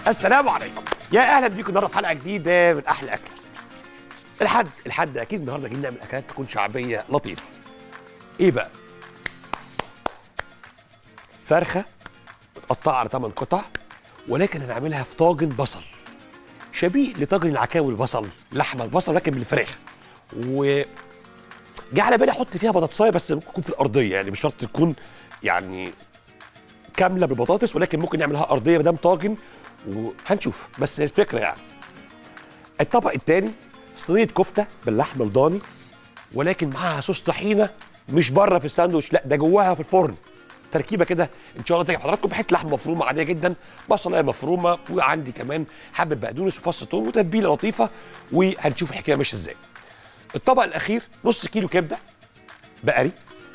السلام عليكم يا اهلا بيكم النهارده في حلقه جديده من احلى اكل الحد الحد اكيد النهارده جايين نعمل اكلات تكون شعبيه لطيفه ايه بقى فرخه متقطعه على 8 قطع ولكن هنعملها في طاجن بصل شبيه لطاجن العكاوي البصل لحمه البصل لكن بالفراخ و جه على بالي احط فيها بطاطسايه بس ممكن تكون في الارضيه يعني مش شرط تكون يعني كامله بالبطاطس ولكن ممكن نعملها ارضيه مدام طاجن وهنشوف بس الفكره يعني الطبق الثاني صينيه كفته باللحم الضاني ولكن معاها صوص طحينه مش بره في الساندوتش لا ده جواها في الفرن تركيبه كده ان شاء الله تعجب حضراتكم بحته لحمه مفرومه عاديه جدا بصلايه مفرومه وعندي كمان حبه بقدونس وفص ثوم وتتبيله لطيفه وهنشوف الحكايه ماشيه ازاي الطبق الاخير نص كيلو كبده بقري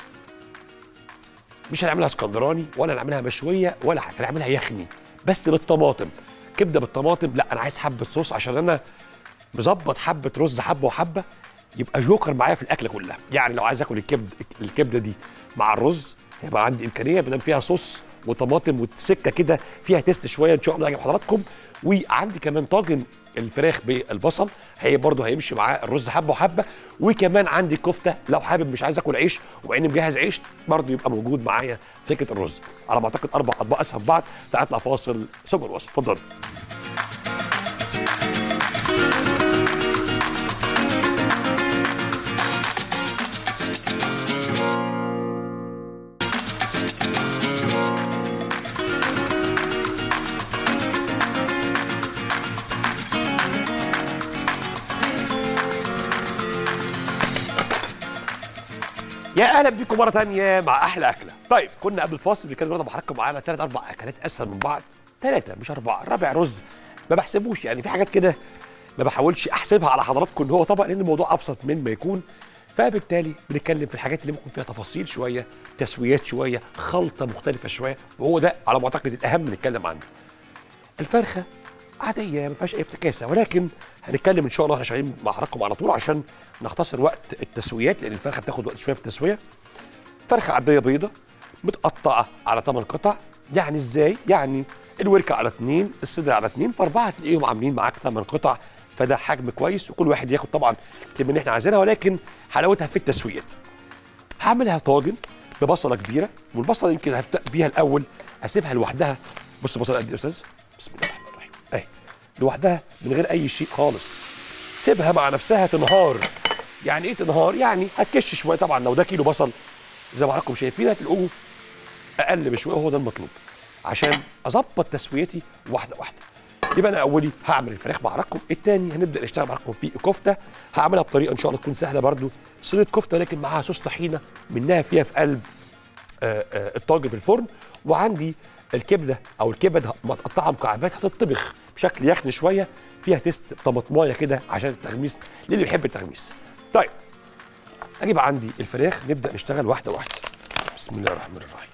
مش هنعملها اسكندراني ولا هنعملها مشويه ولا حاجه هنعملها يخني بس بالطماطم كبده بالطماطم لا انا عايز حبه صوص عشان انا مظبط حبه رز حبه وحبه يبقى جوكر معايا في الاكله كلها يعني لو عايز اكل الكبد الكبده دي مع الرز هيبقى عندي امكانيه ما دام فيها صوص وطماطم والسكه كده فيها تيست شويه ان شاء الله يعجب حضراتكم وعندي كمان طاجن الفراخ بالبصل هي برضه هيمشي معاه الرز حبه وحبه وكمان عندي كفته لو حابب مش عايز اكل عيش ومع اني مجهز عيش برضه يبقى موجود معايا فكره الرز على ما اعتقد اربع اطباق اسهل في بعض تعال نطلع فاصل ثم الوصف اتفضل يا اهلا بيكم مره ثانيه مع احلى اكله طيب كنا قبل الفاصل بنتكلم النهارده بحركم معانا ثلاث اربع اكلات اسهل من بعض ثلاثه مش اربعه الرابع رز ما بحسبوش يعني في حاجات كده ما بحاولش احسبها على حضراتكم ان هو طبق لان الموضوع ابسط مما يكون فبالتالي بنتكلم في الحاجات اللي ممكن فيها تفاصيل شويه تسويات شويه خلطه مختلفه شويه وهو ده على ما اعتقد الاهم نتكلم عنه الفرخه عاديه ما فيهاش اي افتكاسه ولكن هنتكلم ان شاء الله احنا شغالين مع حضراتكم على طول عشان نختصر وقت التسويات لان الفرخه بتاخد وقت شويه في التسويه فرخه عاديه بيضه متقطعه على 8 قطع يعني ازاي يعني الوركه على اثنين الصدر على اثنين فاربعه تلاقيهم عاملين معاك 8 قطع فده حجم كويس وكل واحد ياخد طبعا الكميه اللي احنا عايزينها ولكن حلاوتها في التسويات هعملها طاجن ببصله كبيره والبصله يمكن هبدا بيها الاول اسيبها لوحدها بص البصله قد ايه يا استاذ بسم الله الرحمن الرحيم اهي لوحدها من غير اي شيء خالص سيبها مع نفسها تنهار يعني ايه تنهار يعني هتكش شويه طبعا لو ده كيلو بصل زي ما حضراتكم شايفين هتلاقوه اقل بشويه وهو ده المطلوب عشان اظبط تسويتي واحده واحده يبقى انا اولي هعمل الفراخ مع حضراتكم الثاني هنبدا نشتغل مع حضراتكم في الكفته هعملها بطريقه ان شاء الله تكون سهله برده صينيه كفته لكن معاها صوص طحينه منها فيها في قلب آه، آه، الطاجن في الفرن وعندي الكبده او الكبد متقطعه مكعبات هتطبخ بشكل يخن شويه فيها تيست طماطمايه كده عشان التغميس للي بيحب التغميس طيب اجيب عندي الفراخ نبدا نشتغل واحده واحده بسم الله الرحمن الرحيم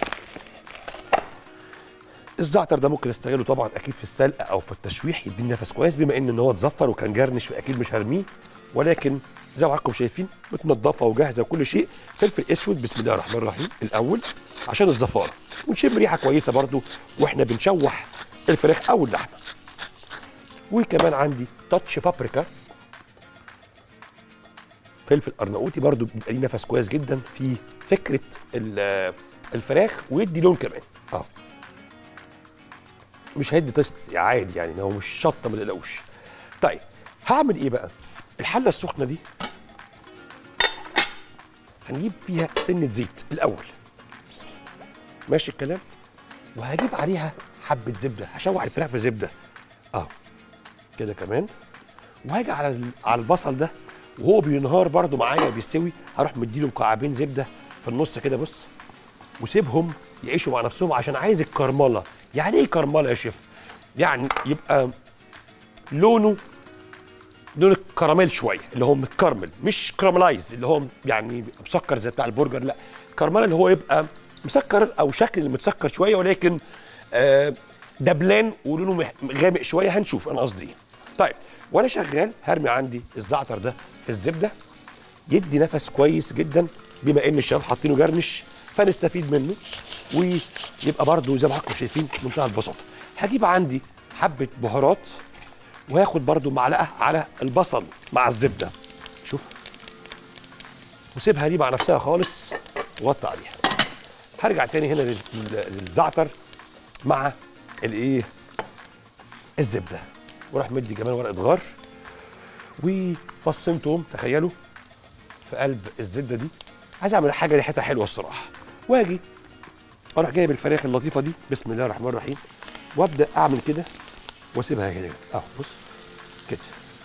الزعتر ده ممكن استغله طبعا اكيد في السلق او في التشويح يديني نفس كويس بما ان ان هو اتزفر وكان جرنش فاكيد مش هرميه ولكن زي ما حضراتكم شايفين متنضفه وجاهزه وكل شيء فلفل اسود بسم الله الرحمن الرحيم الاول عشان الزفاره ونشم ريحه كويسه برده واحنا بنشوح الفراخ او اللحمه وكمان عندي تاتش بابريكا فلفل ارناؤوطي برضو بيبقى ليه نفس كويس جدا في فكره ال- الفراخ ويدي لون كمان اه مش هيدي تيست عادي يعني هو مش شطه ما تقلقوش طيب هعمل ايه بقى الحله السخنه دي هنجيب فيها سنه زيت الاول بسم الله. ماشي الكلام وهجيب عليها حبه زبده هشوح الفراخ في زبده اه كده كمان وهاجي على ال- على البصل ده وهو بينهار برده معايا بيستوي هروح مديله مكعبين زبده في النص كده بص وسيبهم يعيشوا مع نفسهم عشان عايز الكرمله يعني ايه كرمله يا شيف يعني يبقى لونه لون الكراميل شويه اللي هو متكرمل مش كراملايز اللي هو يعني مسكر زي بتاع البرجر لا كرمله اللي هو يبقى مسكر او شكل اللي متسكر شويه ولكن آه دبلان ولونه مح- غامق شويه هنشوف انا قصدي ايه طيب وانا شغال هرمي عندي الزعتر ده في الزبده يدي نفس كويس جدا بما ان الشباب حاطينه جرنش فنستفيد منه ويبقى برده زي ما حضراتكم شايفين منتهى البساطه هجيب عندي حبه بهارات وهاخد برضو معلقه على البصل مع الزبده شوف وسيبها دي مع نفسها خالص وغطي عليها هرجع تاني هنا لل- لل- للزعتر مع الايه الزبده وراح مدي كمان ورقه غار وفصين توم تخيلوا في قلب الزبده دي عايز اعمل حاجه ريحتها حلوه الصراحه واجي اروح جايب الفراخ اللطيفه دي بسم الله الرحمن الرحيم وابدا اعمل كده واسيبها كده اهو بص كده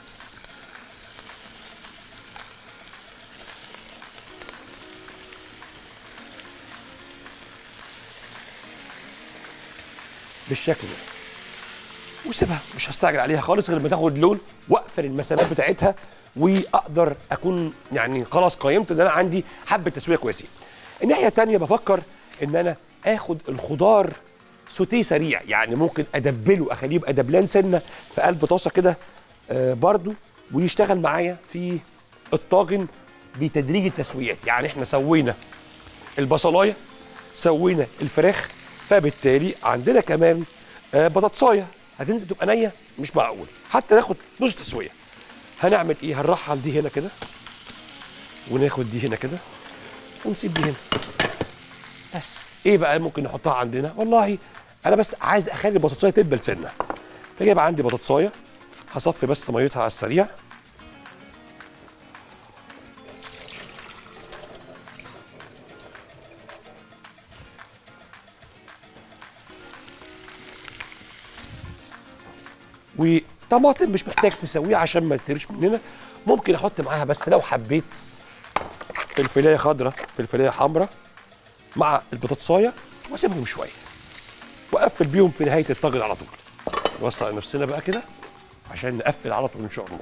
بالشكل ده وسيبها مش هستعجل عليها خالص غير لما تاخد لون واقفل المسامات بتاعتها واقدر اكون يعني خلاص قيمت ان انا عندي حبه تسويه كويسين. الناحيه الثانيه بفكر ان انا اخد الخضار سوتيه سريع يعني ممكن ادبله اخليه يبقى دبلان سنه في قلب طاسه كده آه برضو ويشتغل معايا في الطاجن بتدريج التسويات يعني احنا سوينا البصلايه سوينا الفراخ فبالتالي عندنا كمان آه بطاطسايه هتنزل تبقى نيه مش معقول حتى ناخد نص تسويه هنعمل ايه هنرحل دي هنا كده وناخد دي هنا كده ونسيب دي هنا بس ايه بقى ممكن نحطها عندنا والله انا بس عايز اخلي البطاطسايه تدبل سنه فجايب عندي بطاطسايه هصفي بس ميتها على السريع وطماطم مش محتاج تسويها عشان ما تتهرش مننا ممكن احط معاها بس لو حبيت فلفلايه خضراء فلفلايه حمراء مع البطاطسايه واسيبهم شويه واقفل بيهم في نهايه الطاجن على طول نوسع نفسنا بقى كده عشان نقفل على طول ان شاء الله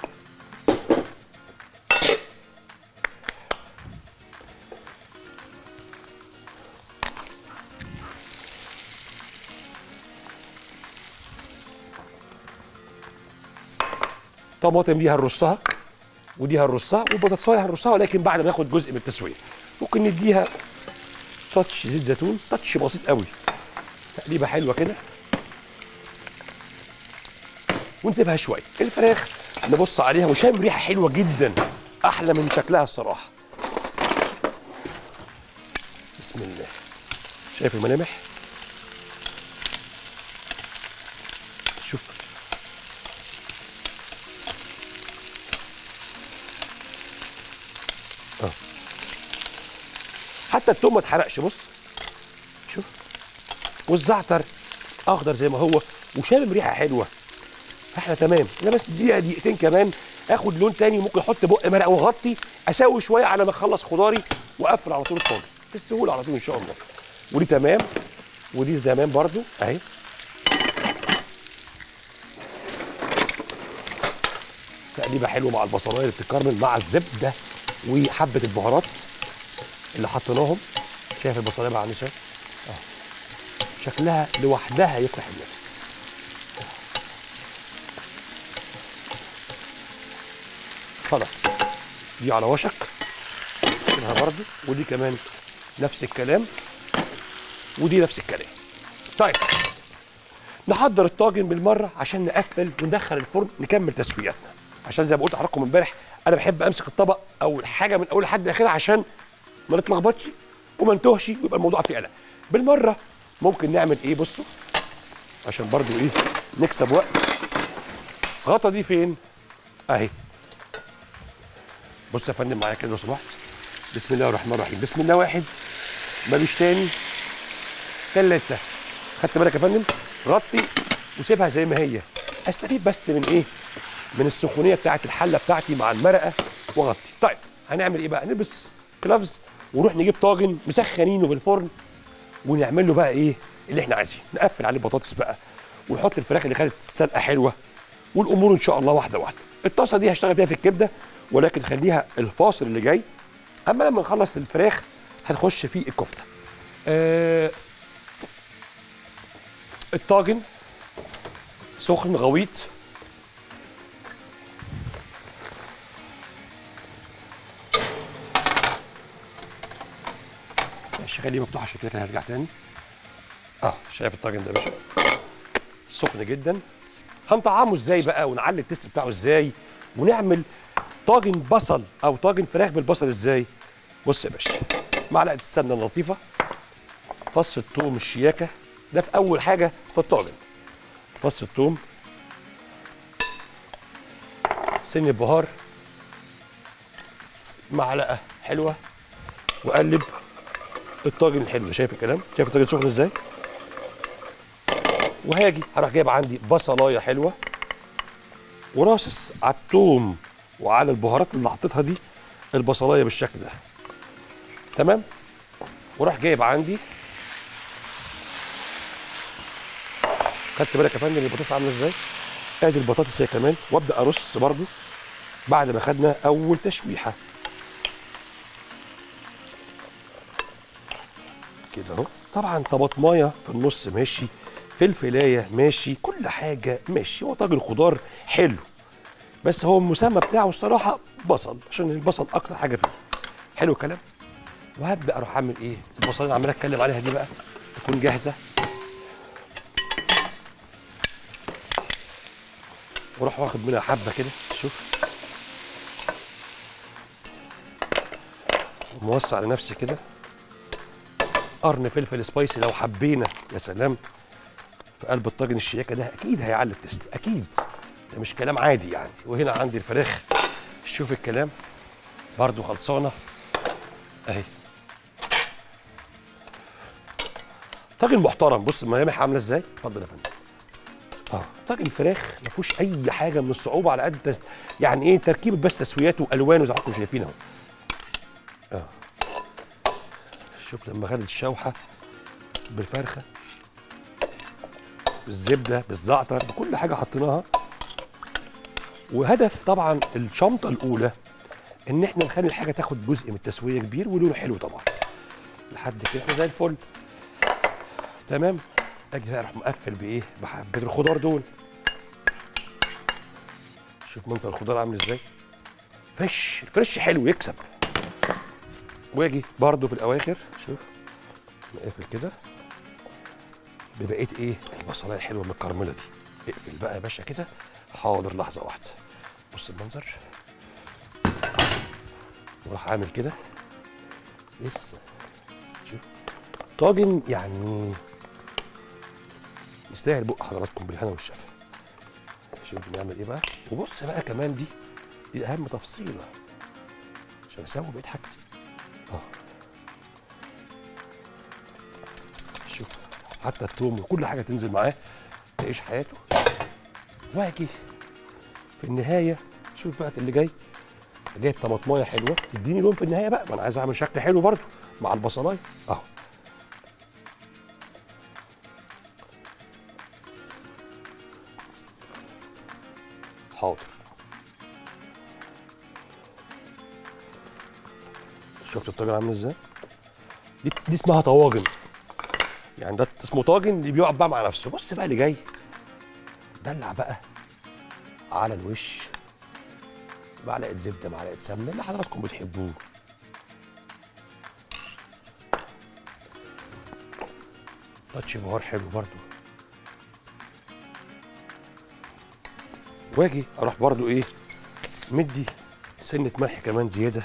طماطم دي هنرصها ودي هنرصها والبطاطسايه هنرصها ولكن بعد ما ناخد جزء من التسويه ممكن نديها تاتش زيت زيتون تاتش بسيط قوي تقليبه حلوه كده ونسيبها شويه الفراخ نبص عليها وشام ريحه حلوه جدا احلى من شكلها الصراحه بسم الله شايف الملامح شوف اه حتى التوم ما اتحرقش بص شوف والزعتر اخضر زي ما هو وشامم ريحه حلوه احنا تمام انا بس دقيقه دقيقتين كمان اخد لون تاني ممكن احط بق مرق واغطي اسوي شويه على ما اخلص خضاري واقفل على طول الطاجن بالسهوله على طول ان شاء الله ودي تمام ودي تمام برضو اهي تقليبه حلوه مع البصلايه اللي بتتكرمل مع الزبده وحبه البهارات اللي حطيناهم شايف البصلايه بقى عامله ازاي؟ اه شكلها لوحدها يفتح النفس خلاص دي على وشك سيبها برضو ودي كمان نفس الكلام ودي نفس الكلام طيب نحضر الطاجن بالمره عشان نقفل وندخل الفرن نكمل تسوياتنا عشان زي ما قلت لحضراتكم امبارح انا بحب امسك الطبق او الحاجه من اول لحد اخرها عشان ما نتلخبطش وما نتوهش ويبقى الموضوع فيه قلق بالمره ممكن نعمل ايه بصوا عشان برضو ايه نكسب وقت غطا دي فين اهي بص يا فندم معايا كده لو سمحت بسم الله الرحمن الرحيم بسم الله واحد مالوش تاني تلاتة خدت بالك يا فندم غطي وسيبها زي ما هي استفيد بس من ايه من السخونيه بتاعت الحله بتاعتي مع المرقه واغطي طيب هنعمل ايه بقى نلبس كلافز ونروح نجيب طاجن مسخنينه بالفرن ونعمل له بقى ايه اللي احنا عايزينه نقفل عليه البطاطس بقى ونحط الفراخ اللي خدت سلقه حلوه والامور ان شاء الله واحده واحده الطاسه دي هشتغل فيها في الكبده ولكن خليها الفاصل اللي جاي اما لما نخلص الفراخ هنخش في الكفته آه الطاجن سخن غويط ماشي خليه مفتوح عشان كده كده هرجع تاني اه شايف الطاجن ده يا باشا سخن جدا هنطعمه ازاي بقى ونعلي التست بتاعه ازاي ونعمل طاجن بصل او طاجن فراخ بالبصل ازاي بص يا باشا معلقه السمنه اللطيفه فص الثوم الشياكه ده في اول حاجه في الطاجن فص الثوم سن البهار معلقه حلوه وقلب الطاجن الحلو ده. شايف الكلام شايف الطاجن سخن ازاي وهاجي هروح جايب عندي بصلايه حلوه وراصص على الثوم وعلى البهارات اللي حطيتها دي البصلايه بالشكل ده تمام وراح جايب عندي خدت بالك يا فندم البطاطس عامله ازاي ادي البطاطس هي كمان وابدا ارص برضو بعد ما خدنا اول تشويحه كده اهو طبعا طماطمايه في النص ماشي فلفلايه ماشي كل حاجه ماشي هو طاجن خضار حلو بس هو المسمى بتاعه الصراحه بصل عشان البصل اكتر حاجه فيه حلو الكلام وهبدا اروح اعمل ايه البصل اللي عمال اتكلم عليها دي بقى تكون جاهزه واروح واخد منها حبه كده شوف وموسع لنفسي كده قرن فلفل سبايسي لو حبينا يا سلام في قلب الطاجن الشياكه ده اكيد هيعلي التست اكيد ده مش كلام عادي يعني وهنا عندي الفراخ شوف الكلام برضو خلصانه اهي طاجن محترم بص الملامح عامله ازاي اتفضل يا فندم اه طاجن فراخ ما فيهوش اي حاجه من الصعوبه على قد تس... يعني ايه تركيبه بس تسوياته والوانه زي ما حضراتكم شايفين اهو اه شوف لما خدت الشوحه بالفرخه بالزبده بالزعتر بكل حاجه حطيناها وهدف طبعا الشنطه الاولى ان احنا نخلي الحاجه تاخد جزء من التسويه كبير ولونه حلو طبعا لحد كده احنا زي الفل تمام اجي بقى اروح مقفل بايه بحبه الخضار دول شوف منظر الخضار عامل ازاي فريش الفريش حلو يكسب واجي برضو في الاواخر شوف نقفل كده ببقيه ايه البصلايه الحلوه المكرمله دي اقفل بقى يا باشا كده حاضر لحظه واحده بص المنظر وراح عامل كده لسه شوف طاجن يعني يستاهل بق حضراتكم بالهنا والشفا شوف بنعمل ايه بقى وبص بقى كمان دي دي اهم تفصيله عشان اسوي بقيه حاجتي اه شوف حتى التوم وكل حاجه تنزل معاه تعيش حياته واجي في النهايه شوف بقى اللي جاي جايب طماطمايه حلوه تديني لون في النهايه بقى ما انا عايز اعمل شكل حلو برضو مع البصلايه اهو حاضر شفت الطاجن عامل ازاي دي, دي اسمها طواجن يعني ده اسمه طاجن اللي بيقعد بقى مع نفسه بص بقى اللي جاي دلع بقى على الوش معلقه زبده معلقه سمنه اللي حضراتكم بتحبوه تاتش بهار حلو برضو واجي اروح برضو ايه مدي سنه ملح كمان زياده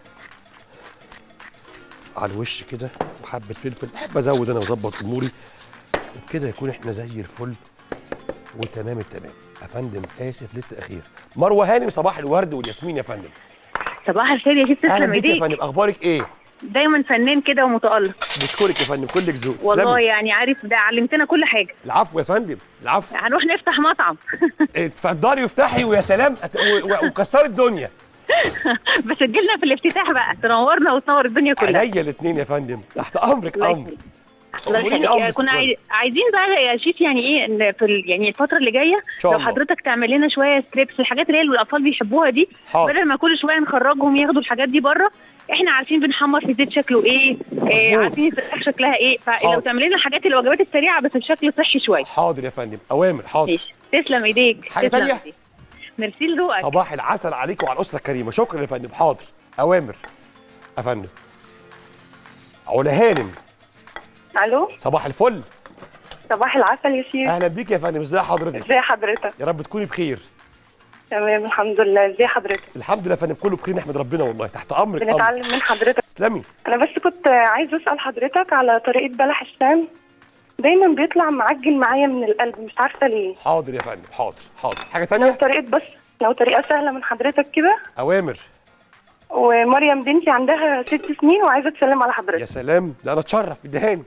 على الوش كده وحبه فلفل بحب ازود انا واظبط اموري وبكده يكون احنا زي الفل وتمام التمام يا فندم اسف للتاخير مروه هانم صباح الورد والياسمين يا فندم صباح الخير يا شيخ اهلا تسلم بيك يا ايديك فندم اخبارك ايه دايما فنان كده ومتالق بشكرك يا فندم كلك ذوق والله تسلمي. يعني عارف ده علمتنا كل حاجه العفو يا فندم العفو هنروح نفتح مطعم اتفضلي وافتحي ويا سلام أت- و- و- وكسري الدنيا بس تجيلنا في الافتتاح بقى تنورنا وتنور الدنيا كلها عينيا الاثنين يا فندم تحت امرك الله امر يخليك. الله أموريني يخليك أمر كنا استقرار. عاي... عايزين بقى يا شيف يعني ايه ان في ال... يعني الفتره اللي جايه شاء لو الله. حضرتك تعمل لنا شويه ستريبس الحاجات اللي هي اللي الاطفال بيحبوها دي حاضر. بدل ما كل شويه نخرجهم ياخدوا الحاجات دي بره احنا عارفين بنحمر في زيت شكله ايه, إيه مظبوط. عارفين الفراخ شكلها ايه فلو حاضر. تعمل لنا الحاجات الوجبات السريعه بس بشكل صحي شويه حاضر يا فندم اوامر حاضر ماشي تسلم ايديك حاجة تسلم تانية؟ إيديك. ميرسي لذوقك صباح العسل عليكم وعلى الاسره الكريمه شكرا يا فندم حاضر اوامر يا فندم علا هانم الو صباح الفل صباح العسل يا شيخ اهلا بيك يا فندم ازي حضرتك ازي حضرتك يا رب تكوني بخير تمام الحمد لله ازي حضرتك الحمد لله يا فندم كله بخير نحمد ربنا والله تحت امرك أمر. بنتعلم من حضرتك تسلمي انا بس كنت عايز اسال حضرتك على طريقه بلح الشام دايما بيطلع معجن معايا من القلب مش عارفه ليه حاضر يا فندم حاضر حاضر حاجه لو تانية طريقه بس لو طريقه سهله من حضرتك كده اوامر ومريم بنتي عندها ست سنين وعايزه تسلم على يا حضرتك سلام ده انا اتشرف ادهاني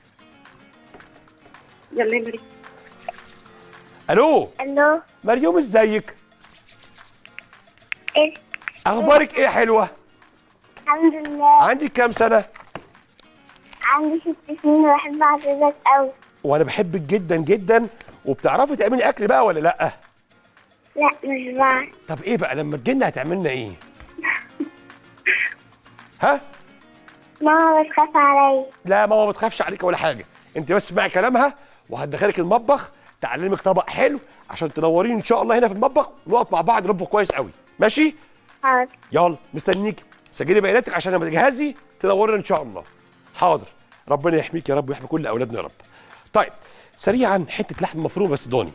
يلا يا مريم الو الو مريوم ازيك ايه اخبارك ايه حلوه الحمد لله عندك كام سنه عندي ست سنين وبحب حضرتك قوي وانا بحبك جدا جدا وبتعرفي تعملي اكل بقى ولا لا لا مش بعرف طب ايه بقى لما تجينا هتعملنا ايه ها ماما بتخاف عليا لا ماما ما بتخافش عليك ولا حاجه انت بس اسمعي كلامها وهتدخلك المطبخ تعلمك طبق حلو عشان تنوريني ان شاء الله هنا في المطبخ ونقف مع بعض نطبخ كويس قوي ماشي حاضر يلا مستنيك سجلي بياناتك عشان لما تجهزي تنورنا ان شاء الله حاضر ربنا يحميك يا رب ويحمي كل اولادنا يا رب طيب سريعا حته لحم مفرومه بس ضاني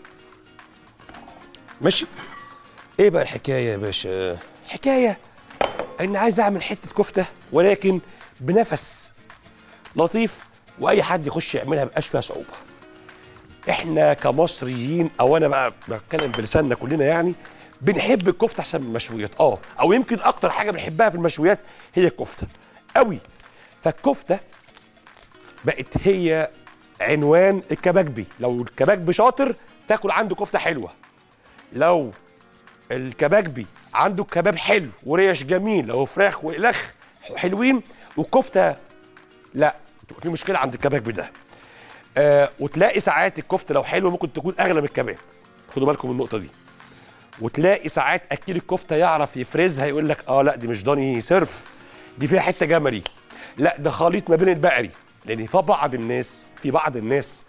ماشي ايه بقى الحكايه يا باشا الحكايه ان عايز اعمل حته كفته ولكن بنفس لطيف واي حد يخش يعملها مبقاش فيها صعوبه احنا كمصريين او انا بقى بتكلم بلساننا كلنا يعني بنحب الكفته احسن من المشويات اه او يمكن اكتر حاجه بنحبها في المشويات هي الكفته قوي فالكفته بقت هي عنوان الكبابجي لو الكبابجي شاطر تاكل عنده كفته حلوه لو الكبابجي عنده كباب حلو وريش جميل لو فراخ والخ حلوين وكفته لا تبقى في مشكله عند الكبابجي ده آه وتلاقي ساعات الكفته لو حلوه ممكن تكون اغلى من الكباب خدوا بالكم من النقطه دي وتلاقي ساعات اكيل الكفته يعرف يفرزها يقول لك اه لا دي مش ضاني صرف دي فيها حته جملي لا ده خليط ما بين البقري لان في بعض الناس في بعض الناس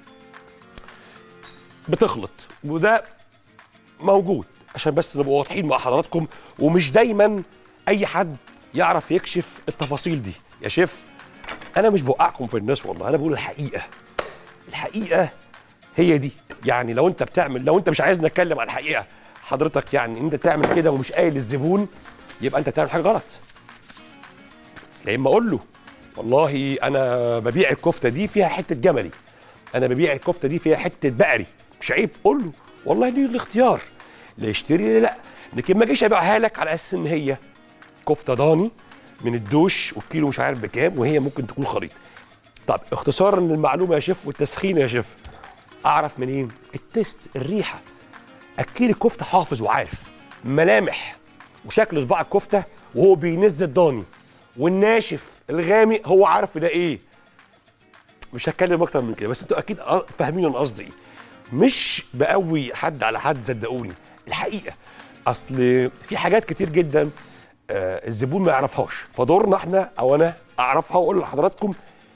بتخلط وده موجود عشان بس نبقى واضحين مع حضراتكم ومش دايما اي حد يعرف يكشف التفاصيل دي يا شيف انا مش بوقعكم في الناس والله انا بقول الحقيقه الحقيقه هي دي يعني لو انت بتعمل لو انت مش عايز نتكلم عن الحقيقه حضرتك يعني انت تعمل كده ومش قايل للزبون يبقى انت بتعمل حاجه غلط لا اما اقول له والله انا ببيع الكفته دي فيها حته جملي انا ببيع الكفته دي فيها حته بقري مش عيب قول له والله ليه الاختيار لا يشتري لا لا لكن ما اجيش ابيعها لك على اساس ان هي كفته ضاني من الدوش والكيلو مش عارف بكام وهي ممكن تكون خليط طب اختصارا للمعلومه يا شيف والتسخين يا شيف اعرف منين التست الريحه اكيل الكفته حافظ وعارف ملامح وشكل صباع الكفته وهو بينزل الضاني والناشف الغامق هو عارف ده ايه مش هتكلم اكتر من كده بس انتوا اكيد فاهمين انا قصدي ايه مش بقوي حد على حد صدقوني الحقيقه اصل في حاجات كتير جدا آه الزبون ما يعرفهاش فدورنا احنا او انا اعرفها واقول لحضراتكم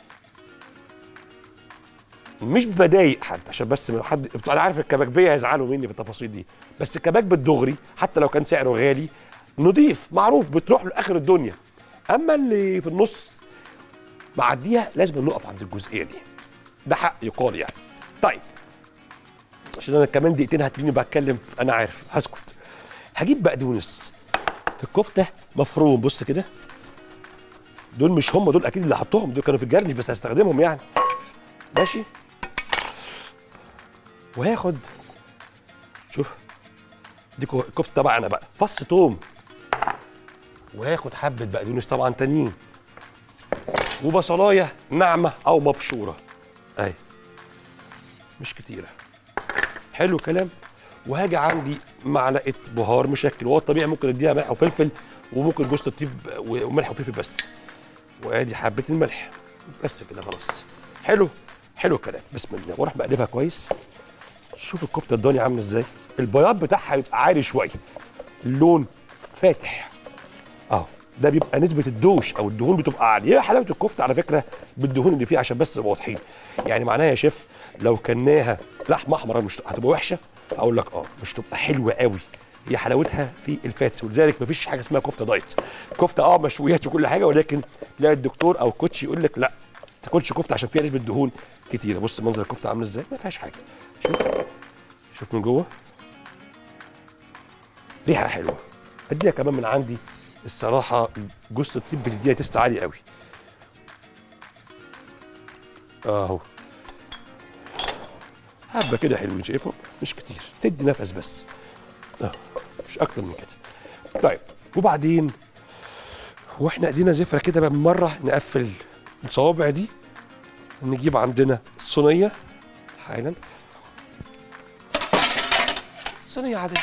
مش بضايق حد عشان بس ما حد انا عارف الكباكبيه هيزعلوا مني في التفاصيل دي بس الكباك بالدغري حتى لو كان سعره غالي نضيف معروف بتروح له اخر الدنيا اما اللي في النص معديها لازم نقف عند الجزئيه دي ده حق يقال يعني طيب عشان انا كمان دقيقتين هتلاقيني بتكلم انا عارف هسكت هجيب بقدونس في الكفته مفروم بص كده دول مش هم دول اكيد اللي حطهم دول كانوا في الجرنش بس هستخدمهم يعني ماشي وهاخد شوف دي كو- الكفته تبعنا بقى فص توم وهاخد حبه بقدونس طبعا تانيين وبصلايه ناعمه او مبشوره اهي مش كتيره حلو كلام وهاجي عندي معلقه بهار مشكل وهو الطبيعي ممكن اديها ملح وفلفل وممكن جوز الطيب وملح وفلفل بس وادي حبه الملح بس كده خلاص حلو حلو الكلام بسم الله واروح بقلبها كويس شوف الكفته الضاني عامله ازاي البياض بتاعها يبقى عالي شويه اللون فاتح اهو ده بيبقى نسبه الدوش او الدهون بتبقى عاليه هي حلاوه الكفته على فكره بالدهون اللي فيها عشان بس نبقى واضحين يعني معناها يا شيف لو كناها لحمه احمر مش هتبقى وحشه اقول لك اه مش تبقى حلوه قوي هي حلاوتها في الفاتس ولذلك مفيش حاجه اسمها كفته دايت كفته اه مشويات وكل حاجه ولكن لا الدكتور او الكوتش يقول لك لا تاكلش كفته عشان فيها نسبه دهون كتيره بص منظر الكفته عامل ازاي ما فيهاش حاجه شوف شوف من جوه ريحه حلوه اديها كمان من عندي الصراحه جوز الطيب بتديها تيست عالي قوي اهو حبه كده حلوين شايفهم مش كتير تدي نفس بس اه مش اكتر من كده طيب وبعدين واحنا ايدينا زفره كده بقى بالمره نقفل الصوابع دي نجيب عندنا الصينيه حالا صينيه عاديه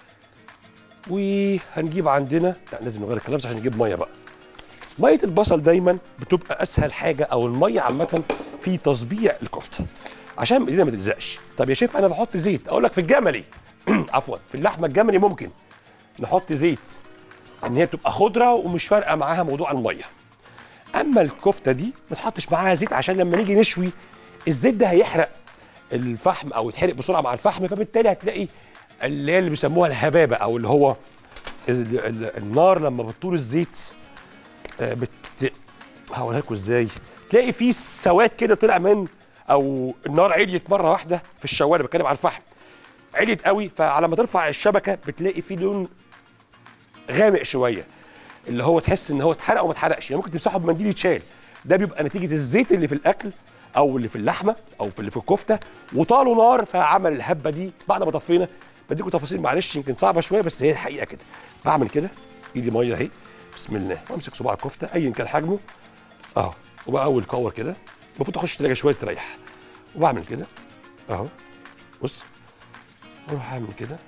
وهنجيب عندنا لا لازم نغير الكلام عشان نجيب ميه بقى ميه البصل دايما بتبقى اسهل حاجه او الميه عامه في تصبيع الكفته عشان ايدينا ما تلزقش طب يا شيف انا بحط زيت اقول لك في الجملي عفوا في اللحمه الجملي ممكن نحط زيت ان هي بتبقى خضره ومش فارقه معاها موضوع الميه اما الكفته دي ما تحطش معاها زيت عشان لما نيجي نشوي الزيت ده هيحرق الفحم او يتحرق بسرعه مع الفحم فبالتالي هتلاقي اللي هي اللي بيسموها الهبابه او اللي هو ال- ال- النار لما بتطول الزيت آه، بت هقولها لكم ازاي تلاقي في سواد كده طلع من او النار عليت مره واحده في الشوايه بتكلم على الفحم عليت قوي فعلى ما ترفع الشبكه بتلاقي في لون غامق شويه اللي هو تحس ان هو اتحرق وما اتحرقش يعني ممكن تمسحه بمنديل يتشال ده بيبقى نتيجه الزيت اللي في الاكل او اللي في اللحمه او في اللي في الكفته وطالوا نار فعمل الهبه دي بعد ما طفينا بديكم تفاصيل معلش يمكن صعبه شويه بس هي الحقيقه كده بعمل كده ايدي ميه اهي بسم الله وامسك صباع الكفته ايا كان حجمه اهو وبقول كور كده المفروض اخش التلاجه شويه تريح وبعمل كده اهو بص واروح اعمل كده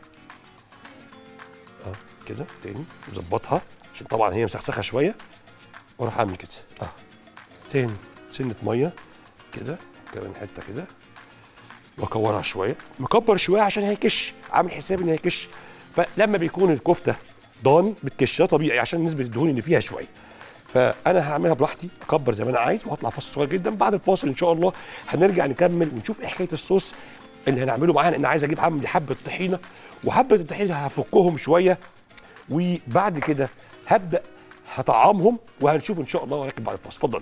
اه كده تاني وظبطها عشان طبعا هي مسخسخه شويه واروح اعمل كده اه تاني سنه ميه كده كمان حته كده واكورها شويه مكبر شويه عشان هيكش عامل حساب ان هيكش فلما بيكون الكفته ضاني بتكش ده طبيعي عشان نسبه الدهون اللي فيها شويه فانا هعملها براحتي اكبر زي ما انا عايز وهطلع فاصل صغير جدا بعد الفاصل ان شاء الله هنرجع نكمل ونشوف ايه حكايه الصوص اللي هنعمله معانا لان عايز اجيب عندي حبه طحينه وحبه الطحينه هفكهم شويه وبعد كده هبدا هطعمهم وهنشوف ان شاء الله ولكن بعد الفاصل اتفضل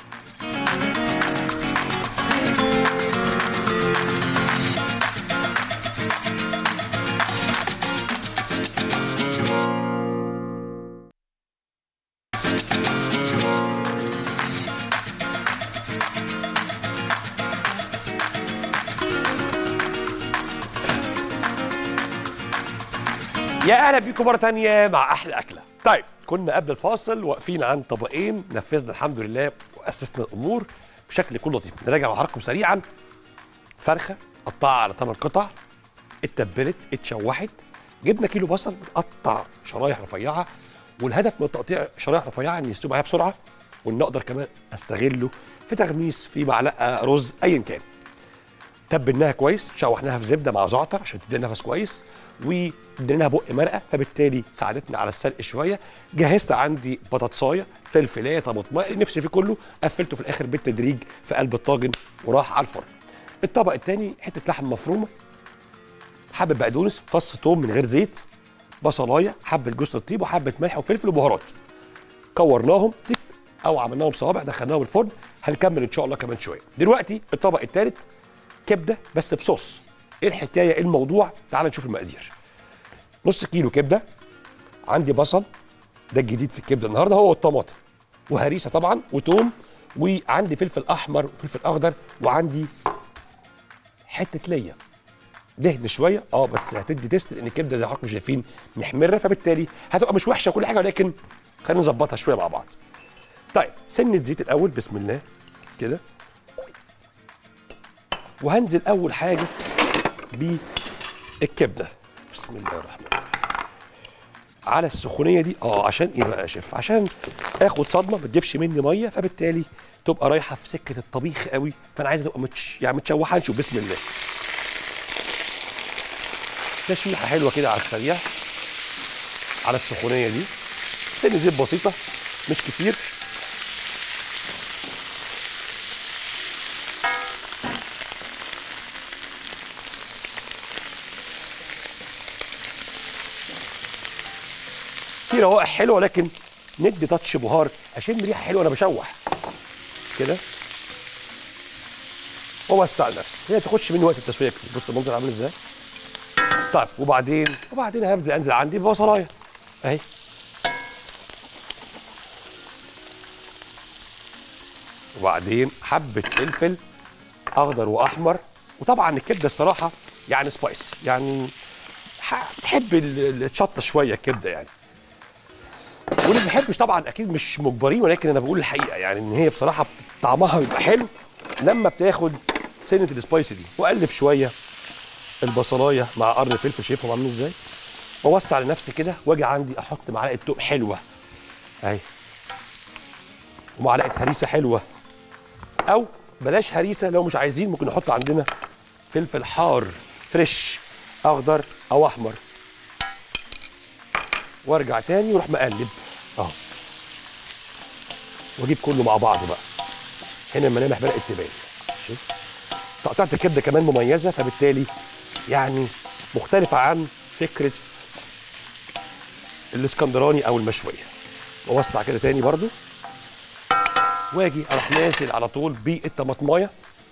يا اهلا بيكم مره تانية مع احلى اكله طيب كنا قبل الفاصل واقفين عند طبقين نفذنا الحمد لله واسسنا الامور بشكل يكون لطيف نراجع مع حضراتكم سريعا فرخه قطعها على 8 قطع اتبلت اتشوحت جبنا كيلو بصل متقطع شرايح رفيعه والهدف من تقطيع شرايح رفيعه ان يستوي معايا بسرعه وان اقدر كمان استغله في تغميس في معلقه رز ايا كان تبلناها كويس شوحناها في زبده مع زعتر عشان تدينا نفس كويس وادينا لها بق مرقه فبالتالي ساعدتنا على السلق شويه جهزت عندي بطاطسايه فلفلايه طماطمايه اللي نفسي فيه كله قفلته في الاخر بالتدريج في قلب الطاجن وراح على الفرن الطبق الثاني حته لحم مفرومه حبه بقدونس فص ثوم من غير زيت بصلايه حبه جوز الطيب وحبه ملح وفلفل وبهارات كورناهم تك او عملناهم صوابع دخلناهم الفرن هنكمل ان شاء الله كمان شويه دلوقتي الطبق الثالث كبده بس بصوص ايه الحكايه ايه الموضوع تعال نشوف المقادير نص كيلو كبده عندي بصل ده الجديد في الكبده النهارده هو الطماطم وهريسه طبعا وتوم وعندي فلفل احمر وفلفل اخضر وعندي حته ليا دهن شويه اه بس هتدي تيست لان الكبده زي ما حضراتكم شايفين محمره فبالتالي هتبقى مش وحشه كل حاجه ولكن خلينا نظبطها شويه مع بعض طيب سنه زيت الاول بسم الله كده وهنزل اول حاجه بالكبده بسم الله الرحمن الرحيم على السخونيه دي اه عشان ايه بقى يا شيف عشان اخد صدمه ما تجيبش مني ميه فبالتالي تبقى رايحه في سكه الطبيخ قوي فانا عايز تبقى متش... يعني متشوحه نشوف بسم الله تشويحه حلوه كده على السريع على السخونيه دي سن زيت بسيطه مش كتير في روائح حلوه لكن ندي تاتش بهار اشم ريحه حلوه انا بشوح كده واوسع لنفسي هي تاخدش مني وقت التسويه كتير بص المنظر عامل ازاي طيب وبعدين وبعدين هبدا انزل عندي ببصلايه اهي وبعدين حبه فلفل اخضر واحمر وطبعا الكبده الصراحه يعني سبايسي يعني ح- تحب ال- الشطه شويه الكبده يعني واللي ما بيحبش طبعا اكيد مش مجبرين ولكن انا بقول الحقيقه يعني ان هي بصراحه طعمها بيبقى حلو لما بتاخد سنه السبايسي دي واقلب شويه البصلايه مع قرن الفلفل شايفهم عاملين ازاي واوسع لنفسي كده واجي عندي احط معلقه توم حلوه اهي ومعلقه هريسه حلوه او بلاش هريسه لو مش عايزين ممكن نحط عندنا فلفل حار فريش اخضر او احمر وارجع تاني واروح مقلب اهو واجيب كله مع بعضه بقى هنا الملامح بدات تبان شوف تقطيعه الكبده كمان مميزه فبالتالي يعني مختلفه عن فكره الاسكندراني او المشويه واوسع كده تاني برضو واجي اروح نازل على طول بالطماطمايه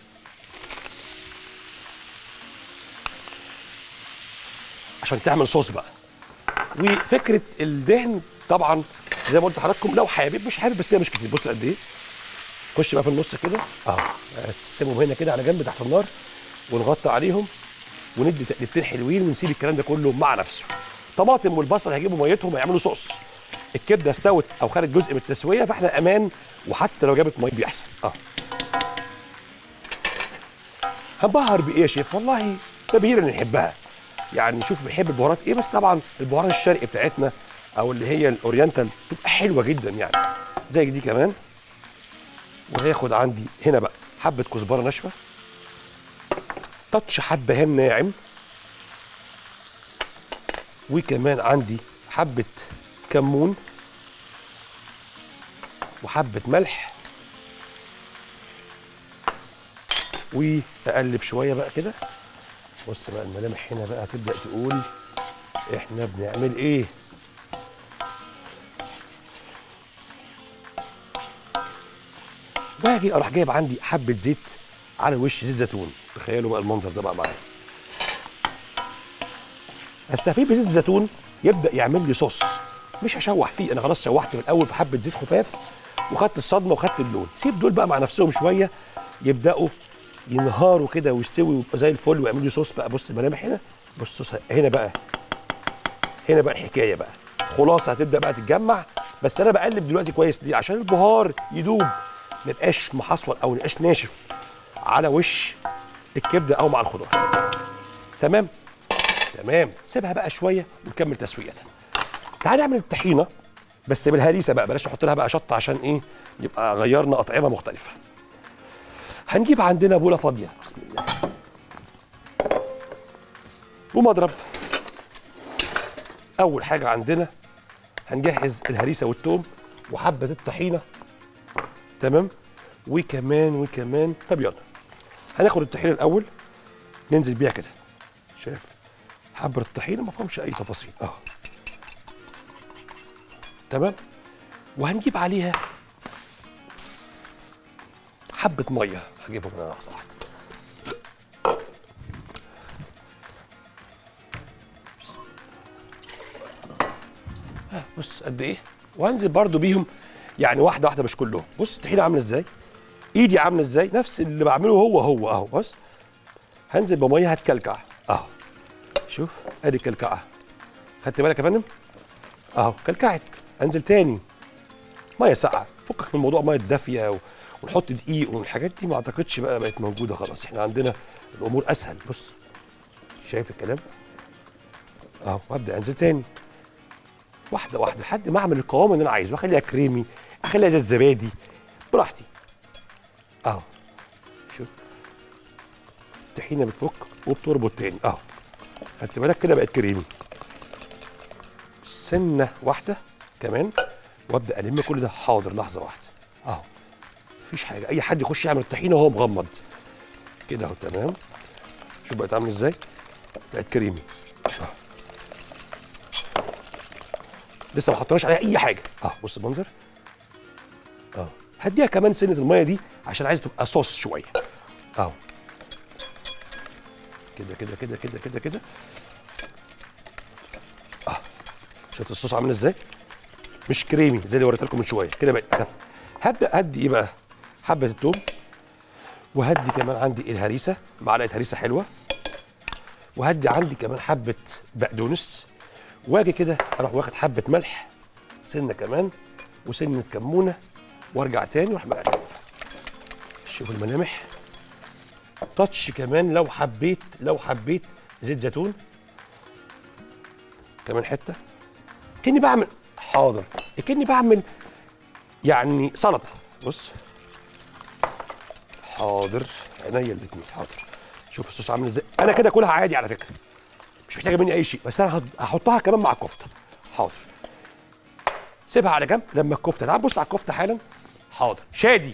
عشان تعمل صوص بقى وفكره الدهن طبعا زي ما قلت لحضراتكم لو حابب مش حابب بس هي مش كتير بص قد ايه خش بقى في النص كده اهو بس سيبهم هنا كده على جنب تحت النار ونغطي عليهم وندي تقليبتين حلوين ونسيب الكلام ده كله مع نفسه طماطم والبصل هيجيبوا ميتهم هيعملوا صوص الكبده استوت او خدت جزء من التسويه فاحنا امان وحتى لو جابت ميه بيحصل اه هنبهر بايه يا شيف والله تبهير اللي نحبها يعني شوف بنحب البهارات ايه بس طبعا البهارات الشرقي بتاعتنا او اللي هي الاورينتال بتبقى حلوه جدا يعني زي دي كمان وهاخد عندي هنا بقى حبه كزبره ناشفه تاتش حبهان ناعم وكمان عندي حبه كمون وحبه ملح واقلب شويه بقى كده بص بقى الملامح هنا بقى هتبدا تقول احنا بنعمل ايه واجي اروح جايب عندي حبه زيت على وش زيت زيتون تخيلوا بقى المنظر ده بقى معايا استفيد بزيت الزيتون يبدا يعمل لي صوص مش هشوح فيه انا خلاص شوحت من الاول في حبه زيت خفاف وخدت الصدمه وخدت اللون سيب دول بقى مع نفسهم شويه يبداوا ينهاروا كده ويستوي ويبقى زي الفل ويعملوا لي صوص بقى بص الملامح هنا بص صوص هنا بقى هنا بقى الحكايه بقى خلاصه هتبدا بقى تتجمع بس انا بقلب دلوقتي كويس ليه عشان البهار يدوب ما يبقاش محصول او ما يبقاش ناشف على وش الكبده او مع الخضار تمام تمام سيبها بقى شويه ونكمل تسويتها تعال نعمل الطحينه بس بالهريسه بقى بلاش نحط لها بقى شطه عشان ايه يبقى غيرنا اطعمه مختلفه هنجيب عندنا بوله فاضيه بسم الله ومضرب اول حاجه عندنا هنجهز الهريسه والثوم وحبه الطحينه تمام وكمان وكمان طب يلا هناخد الطحينه الاول ننزل بيها كده شايف حبه الطحينه ما فيهمش اي تفاصيل اه تمام وهنجيب عليها حبه ميه هجيبهم انا لحظه واحده آه، بص قد ايه وهنزل برضو بيهم يعني واحده واحده مش كلهم بص الطحينه عامله ازاي ايدي عامله ازاي نفس اللي بعمله هو هو اهو بص هنزل بميه هتكلكع اهو شوف ادي كلكعه خدت بالك يا فندم اهو كلكعت انزل تاني ميه ساقعه فكك من موضوع ميه دافيه و... ونحط دقيق والحاجات دي ما اعتقدش بقى بقت موجوده خلاص احنا عندنا الامور اسهل بص شايف الكلام اهو وابدا انزل تاني واحده واحده لحد ما اعمل القوام اللي انا عايزه اخليها كريمي اخليها زي الزبادي براحتي اهو شوف الطحينه بتفك وبتربط تاني اهو خدت بالك كده بقت كريمي سنه واحده كمان وابدا الم كل ده حاضر لحظه واحده اهو مفيش حاجه اي حد يخش يعمل الطحينه وهو مغمض كده اهو تمام شوف بقت عامله ازاي بقت كريمي أهو. لسه ما حطيناش عليها اي حاجه اه بص المنظر اه هديها كمان سنه الميه دي عشان عايز تبقى صوص شويه اهو كده كده كده كده كده كده اه شفت الصوص عامل ازاي مش كريمي زي اللي وريتها لكم من شويه كده بقت اخف هبدا ادي ايه بقى حبه التوم وهدي كمان عندي الهريسه معلقه هريسه حلوه وهدي عندي كمان حبه بقدونس واجي كده اروح واخد حبه ملح سنه كمان وسنه كمونه وارجع تاني واروح مقلب شوف الملامح تاتش كمان لو حبيت لو حبيت زيت زيتون كمان حته كاني بعمل حاضر كاني بعمل يعني سلطه بص حاضر عينيا الاثنين حاضر شوف الصوص عامل ازاي انا كده كلها عادي على فكره مش محتاجه مني اي شيء بس انا هحط- هحطها كمان مع الكفته حاضر سيبها على جنب لما الكفته تعال بص على الكفته حالا حاضر شادي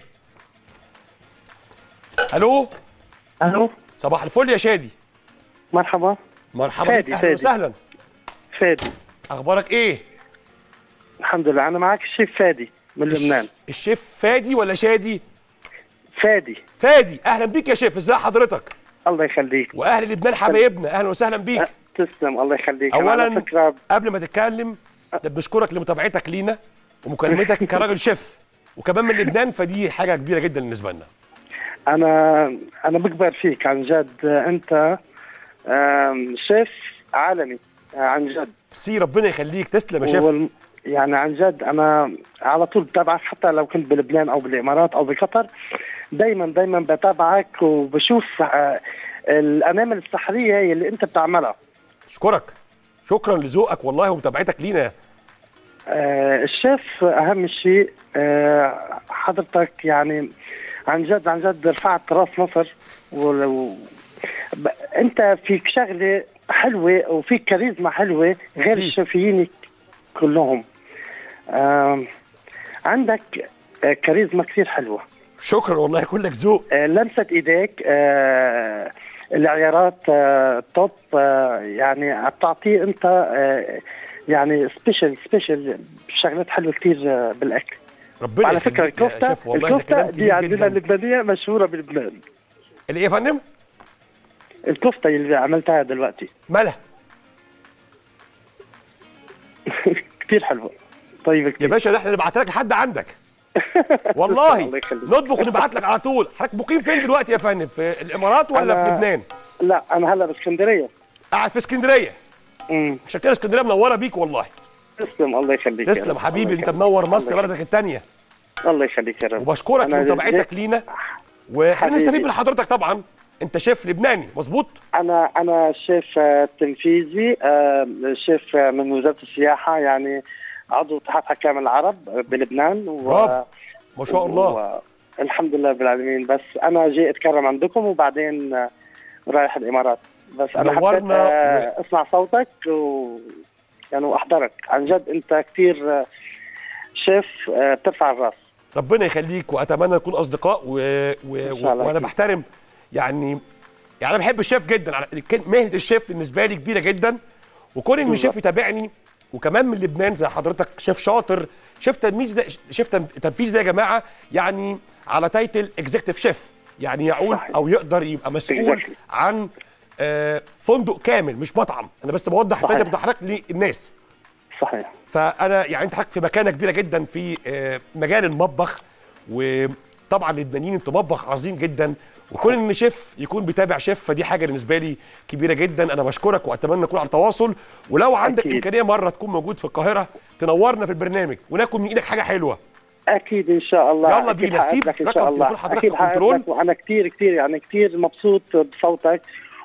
الو الو صباح الفل يا شادي مرحبا مرحبا فادي، بيك اهلا فادي. وسهلا فادي اخبارك ايه الحمد لله انا معك الشيف فادي من لبنان الشيف فادي ولا شادي فادي فادي اهلا بيك يا شيف ازي حضرتك الله يخليك واهل لبنان حبايبنا اهلا وسهلا بيك أه، تسلم الله يخليك أنا على اولا فكره قبل ما تتكلم بنشكرك لمتابعتك لينا ومكالمتك كراجل شيف وكمان من لبنان فدي حاجه كبيره جدا بالنسبه لنا انا انا بكبر فيك عن جد انت آم، شيف عالمي آه، عن جد سي ربنا يخليك تسلم يا شيف والم- يعني عن جد انا على طول بتابعك حتى لو كنت بلبنان او بالامارات او بقطر دايما دايما بتابعك وبشوف آه، الانامل السحريه اللي انت بتعملها اشكرك شكرا لذوقك والله ومتابعتك لينا آه، الشيف اهم شيء آه، حضرتك يعني عن جد عن جد رفعت راس مصر ولو ب... انت فيك شغله حلوه وفيك كاريزما حلوه غير ميرسي. الشافيين كلهم آم، عندك آه، كاريزما كثير حلوه شكرا والله كلك ذوق آه، لمسه ايديك آه، العيارات آه، توب آه، يعني بتعطيه انت آه، يعني سبيشل سبيشل شغلات حلوه كثير آه، بالاكل ربنا على فكره يخليك يا الكفته شيف والله ده الكفته كلام دي كبير عندنا جدا اللبنانيه مشهوره بلبنان اللي ايه يا فندم الكفته اللي عملتها دلوقتي مالها كثير حلوه طيب يا كثير باشا ده احنا نبعت لك لحد عندك والله الله يخليك. نطبخ ونبعت لك على طول حضرتك مقيم فين دلوقتي يا فندم في الامارات ولا أنا- في لبنان لا انا هلا باسكندريه قاعد في اسكندريه امم عشان كده اسكندريه منوره بيك والله تسلم الله يخليك يا تسلم رب. حبيبي الله انت يخليك. منور مصر الله بلدك الثانيه يخليك. الله يخليك يا رب وبشكرك أنا لمتابعتك جيت- لينا وخلينا حبيبي. نستفيد من حضرتك طبعا انت شيف لبناني مظبوط انا انا شيف آه، تنفيذي آه، شيف آه، من وزاره السياحه يعني عضو اتحاد حكام العرب بلبنان و... برافو. ما شاء الله و... الحمد لله رب العالمين بس انا جاي اتكرم عندكم وبعدين آه، رايح الامارات بس انا حبيت نورنا آه، اسمع صوتك و يعني واحضرك عن جد انت كثير آه، شيف آه، بترفع الراس ربنا يخليك واتمنى نكون اصدقاء و... و... إن و... شاء الله وانا أكيد. بحترم يعني يعني انا بحب الشيف جدا على كان- مهنه الشيف بالنسبه لي كبيره جدا وكون ان بالظبط. شيف يتابعني وكمان من لبنان زي حضرتك شيف شاطر شيف تنفيذ ده شيف تن- تنفيذ ده يا جماعه يعني على تايتل اكزيكتيف شيف يعني يعول صحيح. او يقدر يبقى مسؤول Exactly. عن آه، فندق كامل مش مطعم انا بس بوضح صحيح. التايتل بتاع حضرتك للناس صحيح فانا يعني انت حضرتك في مكانه كبيره جدا في آه، مجال المطبخ وطبعا اللبنانيين انتوا مطبخ عظيم جدا وكون ان شيف يكون بيتابع شيف فدي حاجه بالنسبه لي كبيره جدا انا بشكرك واتمنى نكون على تواصل ولو عندك أكيد. امكانيه مره تكون موجود في القاهره تنورنا في البرنامج وناكل من ايدك حاجه حلوه اكيد ان شاء الله يلا أكيد بينا. سيب حقابلك ان رقم شاء الله تليفون حضرتك اكيد في الكنترول. حقابلك وانا كثير كثير يعني كثير مبسوط بصوتك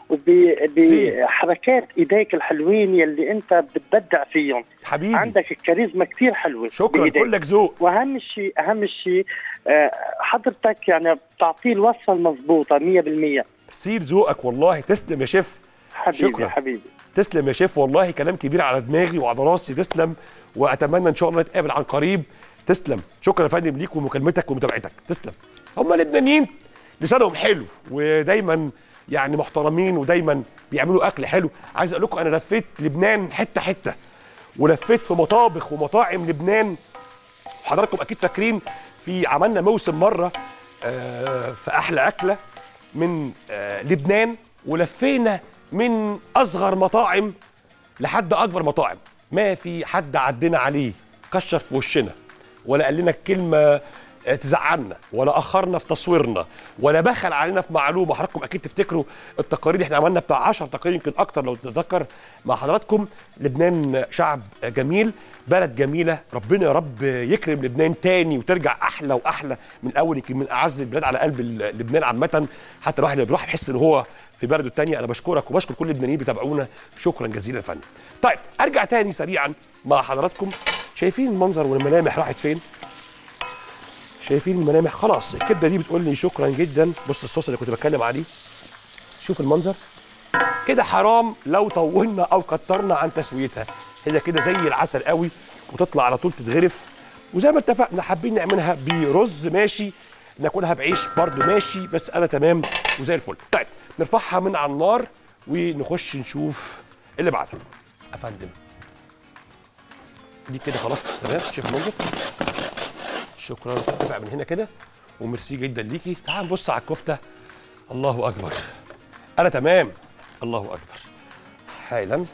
سي. وبحركات ايديك الحلوين يلي انت بتبدع فيهم حبيبي عندك الكاريزما كثير حلوه شكرا بإيديك. كلك ذوق واهم شيء اهم شيء آه، حضرتك يعني بتعطيه الوصفه المضبوطه 100% سير ذوقك والله تسلم يا شيف حبيبي شكراً. حبيبي تسلم يا شيف والله كلام كبير على دماغي وعلى راسي تسلم واتمنى ان شاء الله نتقابل عن قريب تسلم شكرا يا فندم ليك ومكالمتك ومتابعتك تسلم هم اللبنانيين لسانهم حلو ودايما يعني محترمين ودايما بيعملوا اكل حلو عايز اقول لكم انا لفيت لبنان حته حته ولفيت في مطابخ ومطاعم لبنان حضراتكم اكيد فاكرين في عملنا موسم مره آه، في احلى اكله من آه، لبنان ولفينا من اصغر مطاعم لحد اكبر مطاعم ما في حد عدينا عليه كشر في وشنا ولا قال لنا كلمه آه، تزعلنا ولا اخرنا في تصويرنا ولا بخل علينا في معلومه حضراتكم اكيد تفتكروا التقارير دي احنا عملنا بتاع 10 تقارير يمكن اكتر لو تتذكر مع حضراتكم لبنان شعب جميل بلد جميله ربنا يا رب يكرم لبنان تاني وترجع احلى واحلى من الاول يمكن من اعز البلاد على قلب ال- لبنان عامه حتى الواحد لما بيروح يحس ان هو في بلده التانية انا بشكرك وبشكر كل اللبنانيين بيتابعونا شكرا جزيلا يا فندم طيب ارجع تاني سريعا مع حضراتكم شايفين المنظر والملامح راحت فين شايفين الملامح خلاص الكبده دي بتقول لي شكرا جدا بص الصوص اللي كنت بتكلم عليه شوف المنظر كده حرام لو طولنا او كترنا عن تسويتها هي كده زي العسل قوي وتطلع على طول تتغرف وزي ما اتفقنا حابين نعملها برز ماشي ناكلها بعيش برضو ماشي بس انا تمام وزي الفل طيب نرفعها من على النار ونخش نشوف اللي بعدها يا فندم دي كده خلاص تمام شايف المنظر شكرا تابع من هنا كده وميرسي جدا ليكي تعال نبص على الكفته الله اكبر انا تمام الله اكبر حالا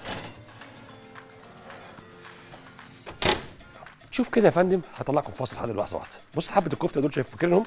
شوف كده يا فندم هطلعكم فاصل حاضر لحظه واحده بص حبه الكفته دول شايف فاكرينهم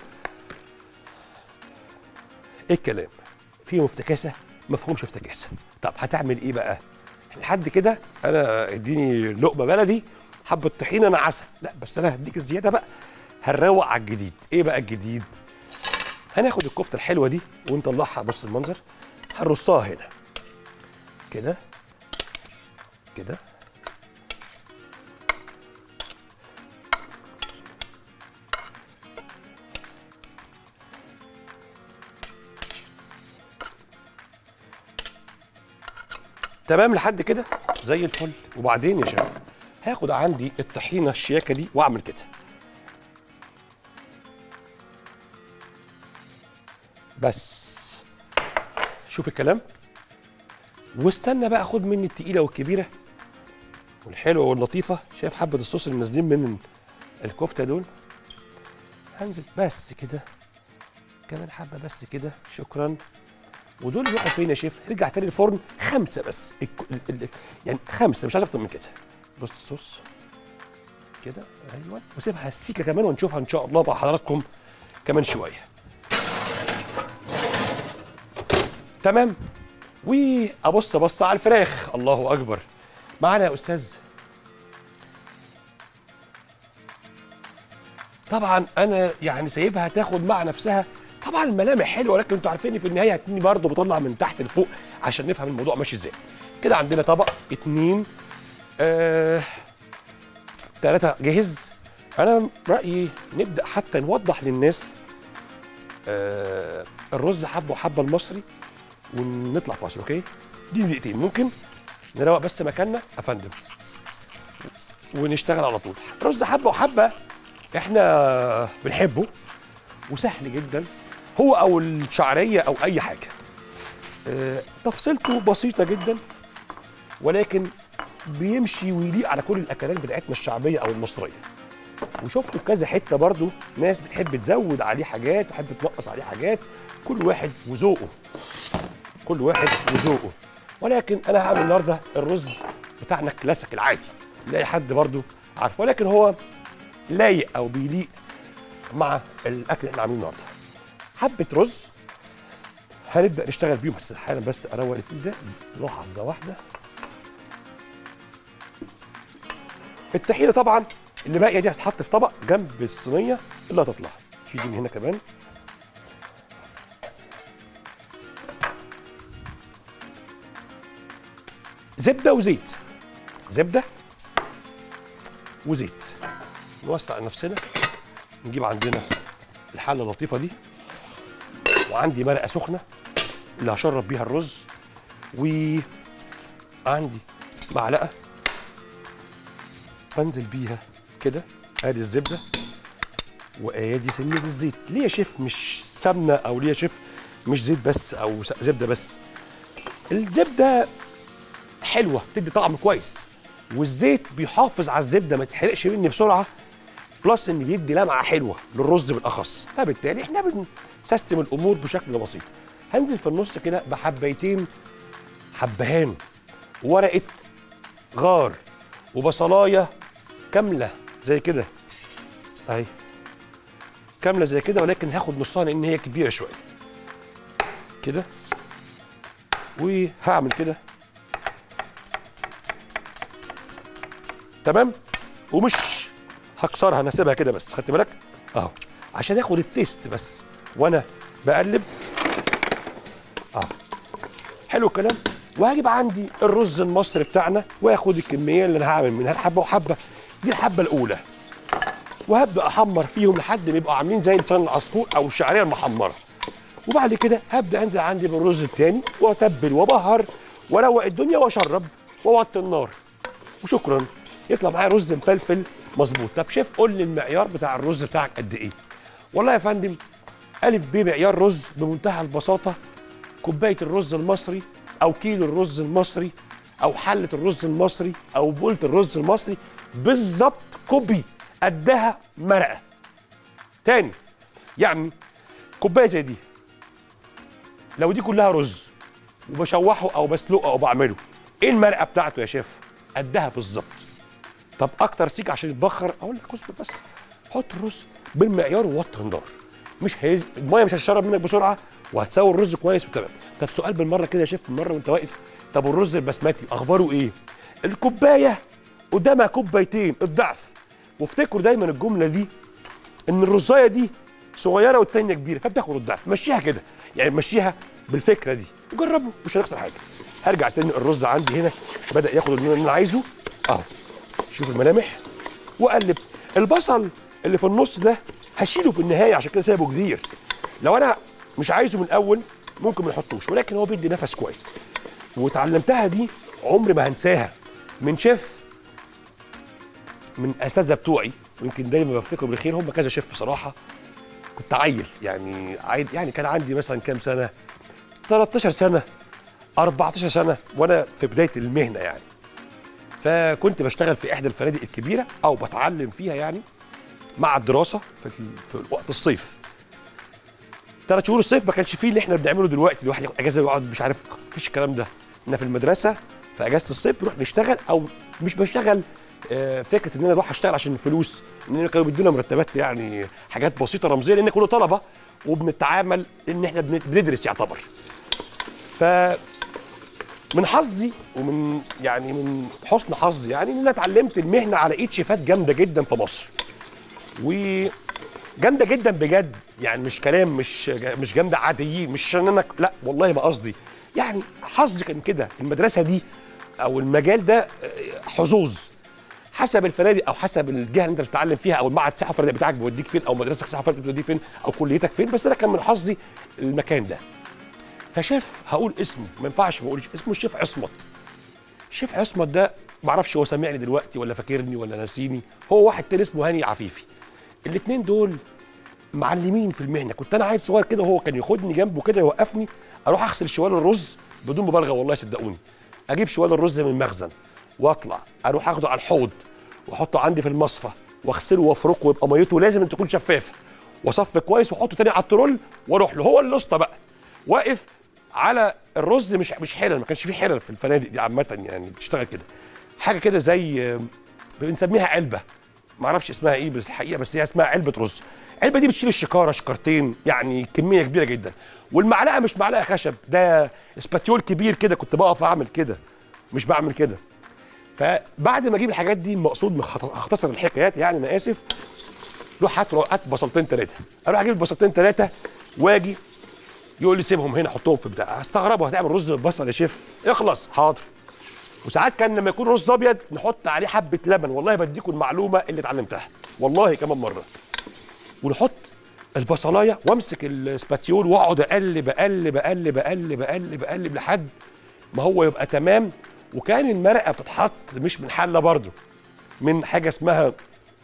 ايه الكلام فيهم افتكاسه مفهومش افتكاسه طب هتعمل ايه بقى لحد كده انا اديني لقمه بلدي حبه طحينه مع عسل لا بس انا هديك الزياده بقى هنروق على الجديد ايه بقى الجديد هناخد الكفته الحلوه دي ونطلعها بص المنظر هنرصها هنا كده كده تمام لحد كده زي الفل وبعدين يا شيف هاخد عندي الطحينه الشياكه دي واعمل كده بس شوف الكلام واستنى بقى خد مني التقيله والكبيره والحلوه واللطيفه شايف حبه الصوص اللي نازلين من الكفته دول هنزل بس كده كمان حبه بس كده شكرا ودول يروحوا فين يا شيف؟ ارجع تاني الفرن خمسه بس الك... ال... ال... يعني خمسه مش عايز اكتر من كده بص الصوص كده ايوه وسيبها السيكه كمان ونشوفها ان شاء الله مع حضراتكم كمان شويه تمام وابص بص على الفراخ الله اكبر معانا يا استاذ طبعا انا يعني سايبها تاخد مع نفسها طبعا الملامح حلوه ولكن انتوا عارفين في النهايه هتني برضه بطلع من تحت لفوق عشان نفهم الموضوع ماشي ازاي كده عندنا طبق اتنين آه تلاتة جاهز انا رايي نبدا حتى نوضح للناس آه الرز حبه وحبه المصري ونطلع فاصل اوكي دي دقيقتين ممكن نروق بس مكاننا يا فندم ونشتغل على طول رز حبه وحبه احنا بنحبه وسهل جدا هو او الشعريه او اي حاجه آه، تفصيلته بسيطه جدا ولكن بيمشي ويليق على كل الاكلات بتاعتنا الشعبيه او المصريه وشفته في كذا حته برضو ناس بتحب تزود عليه حاجات تحب تنقص عليه حاجات كل واحد وذوقه كل واحد وذوقه ولكن انا هعمل النهارده الرز بتاعنا الكلاسيك العادي اللي اي حد برضو عارفه ولكن هو لايق او بيليق مع الاكل اللي احنا عاملينه النهارده حبه رز هنبدا نشتغل بيهم بس حالا بس اروق الفيل ده لحظه واحده الطحينه طبعا اللي باقيه دي هتتحط في طبق جنب الصينيه اللي هتطلع شيل دي من هنا كمان زبده وزيت زبده وزيت نوسع نفسنا نجيب عندنا الحله اللطيفه دي وعندي مرقه سخنه اللي هشرب بيها الرز وعندي معلقه بنزل بيها كده ادي الزبده وادي سنه الزيت ليه يا شيف مش سمنه او ليه يا شيف مش زيت بس او س- زبده بس الزبده حلوه بتدي طعم كويس والزيت بيحافظ على الزبده ما تحرقش مني بسرعه بلس ان بيدي لمعه حلوه للرز بالاخص فبالتالي احنا بنسيستم الامور بشكل بسيط هنزل في النص كده بحبيتين حبهان ورقه غار وبصلايه كامله زي كده اهي كامله زي كده ولكن هاخد نصها لان هي كبيره شويه كده وهعمل كده تمام ومش هكسرها انا هسيبها كده بس خدت بالك اهو عشان اخد التيست بس وانا بقلب اه حلو الكلام وهجيب عندي الرز المصري بتاعنا واخد الكميه اللي انا هعمل منها حبه وحبه دي الحبه الاولى وهبدا احمر فيهم لحد ما يبقوا عاملين زي لسان العصفور او الشعريه المحمره وبعد كده هبدا انزل عندي بالرز التاني واتبل وبهر واروق الدنيا واشرب واوطي النار وشكرا يطلع معايا رز مفلفل مظبوط طب شيف قول لي المعيار بتاع الرز بتاعك قد ايه والله يا فندم الف ب معيار رز بمنتهى البساطه كوبايه الرز المصري او كيلو الرز المصري او حله الرز المصري او بولة الرز المصري بالظبط كوبي قدها مرقه تاني يعني كوبايه زي دي لو دي كلها رز وبشوحه او بسلقه او بعمله ايه المرقه بتاعته يا شيف قدها بالظبط طب اكتر سيك عشان يتبخر اقول لك اصبر بس حط الرز بالمعيار ووطي النار مش هيز... الميه مش هتشرب منك بسرعه وهتسوي الرز كويس وتمام طب سؤال بالمره كده يا شيف بالمره وانت واقف طب والرز البسمتي اخباره ايه الكوبايه قدامها كوبايتين الضعف وافتكروا دايما الجمله دي ان الرزايه دي صغيره والتانيه كبيره فبتاخد الضعف مشيها كده يعني مشيها بالفكره دي وجربوا مش هنخسر حاجه هرجع تاني الرز عندي هنا بدا ياخد اللون اللي انا عايزه اهو شوف الملامح واقلب البصل اللي في النص ده هشيله في النهايه عشان كده سايبه كبير لو انا مش عايزه من الاول ممكن ما نحطوش ولكن هو بيدي نفس كويس واتعلمتها دي عمري ما هنساها من شيف من اساتذه بتوعي ويمكن دايما بفتكر بالخير هم كذا شيف بصراحه كنت عيل يعني عيل يعني كان عندي مثلا كام سنه 13 سنه 14 سنه وانا في بدايه المهنه يعني فكنت بشتغل في احدى الفنادق الكبيره او بتعلم فيها يعني مع الدراسه في, في وقت الصيف ثلاث شهور الصيف ما كانش فيه اللي احنا بنعمله دلوقتي الواحد ياخد اجازه ويقعد مش عارف مفيش الكلام ده احنا في المدرسه في اجازه الصيف بنروح نشتغل او مش بشتغل آه، فكره ان انا اروح اشتغل عشان الفلوس ان كانوا بيدونا مرتبات يعني حاجات بسيطه رمزيه لان كنا طلبه وبنتعامل ان احنا بن- بندرس يعتبر ف من حظي ومن يعني من حسن حظي يعني ان انا اتعلمت المهنه على ايد شيفات جامده جدا في مصر وجامده جدا بجد يعني مش كلام مش مش جامده عاديين مش عشان انا لا والله ما قصدي يعني حظي كان كده المدرسه دي او المجال ده آه، حظوظ حسب الفنادق او حسب الجهه اللي انت بتتعلم فيها او المعهد السياحه الفنادق بتاعك بيوديك فين او مدرستك السياحه الفنادق بتوديك فين او كليتك فين بس انا كان من حظي المكان ده فشيف هقول اسمه ما ينفعش ما اقولش اسمه الشيف عصمت الشيف عصمت ده ما اعرفش هو سامعني دلوقتي ولا فاكرني ولا ناسيني هو واحد تاني اسمه هاني عفيفي الاثنين دول معلمين في المهنه كنت انا عيل صغير كده وهو كان ياخدني جنبه كده يوقفني اروح اغسل شوال الرز بدون مبالغه والله صدقوني اجيب شوال الرز من المخزن واطلع اروح اخده على الحوض واحطه عندي في المصفى واغسله وافركه ويبقى ميته لازم تكون شفافه واصفي كويس واحطه تاني على الترول واروح له هو الاسطى بقى واقف على الرز مش مش حلل ما كانش فيه حلل في الفنادق دي عامه يعني بتشتغل كده حاجه كده زي بنسميها علبه ما اعرفش اسمها ايه بس الحقيقه بس هي اسمها علبه رز العلبه دي بتشيل الشكاره شكارتين يعني كميه كبيره جدا والمعلقه مش معلقه خشب ده اسباتيول كبير كده كنت بقف اعمل كده مش بعمل كده فبعد ما اجيب الحاجات دي المقصود مخت- هختصر الحكايات يعني انا اسف روح هات هات بصلتين ثلاثه اروح اجيب البصلتين ثلاثه واجي يقول لي سيبهم هنا حطهم في بتاع استغربوا هتعمل رز بالبصل يا شيف اخلص حاضر وساعات كان لما يكون رز ابيض نحط عليه حبه لبن والله بديكم المعلومه اللي اتعلمتها والله كمان مره ونحط البصلايه وامسك السباتيول واقعد اقلب اقلب اقلب اقلب اقلب اقلب لحد ما هو يبقى تمام وكان المرقه بتتحط مش من حله برضو من حاجه اسمها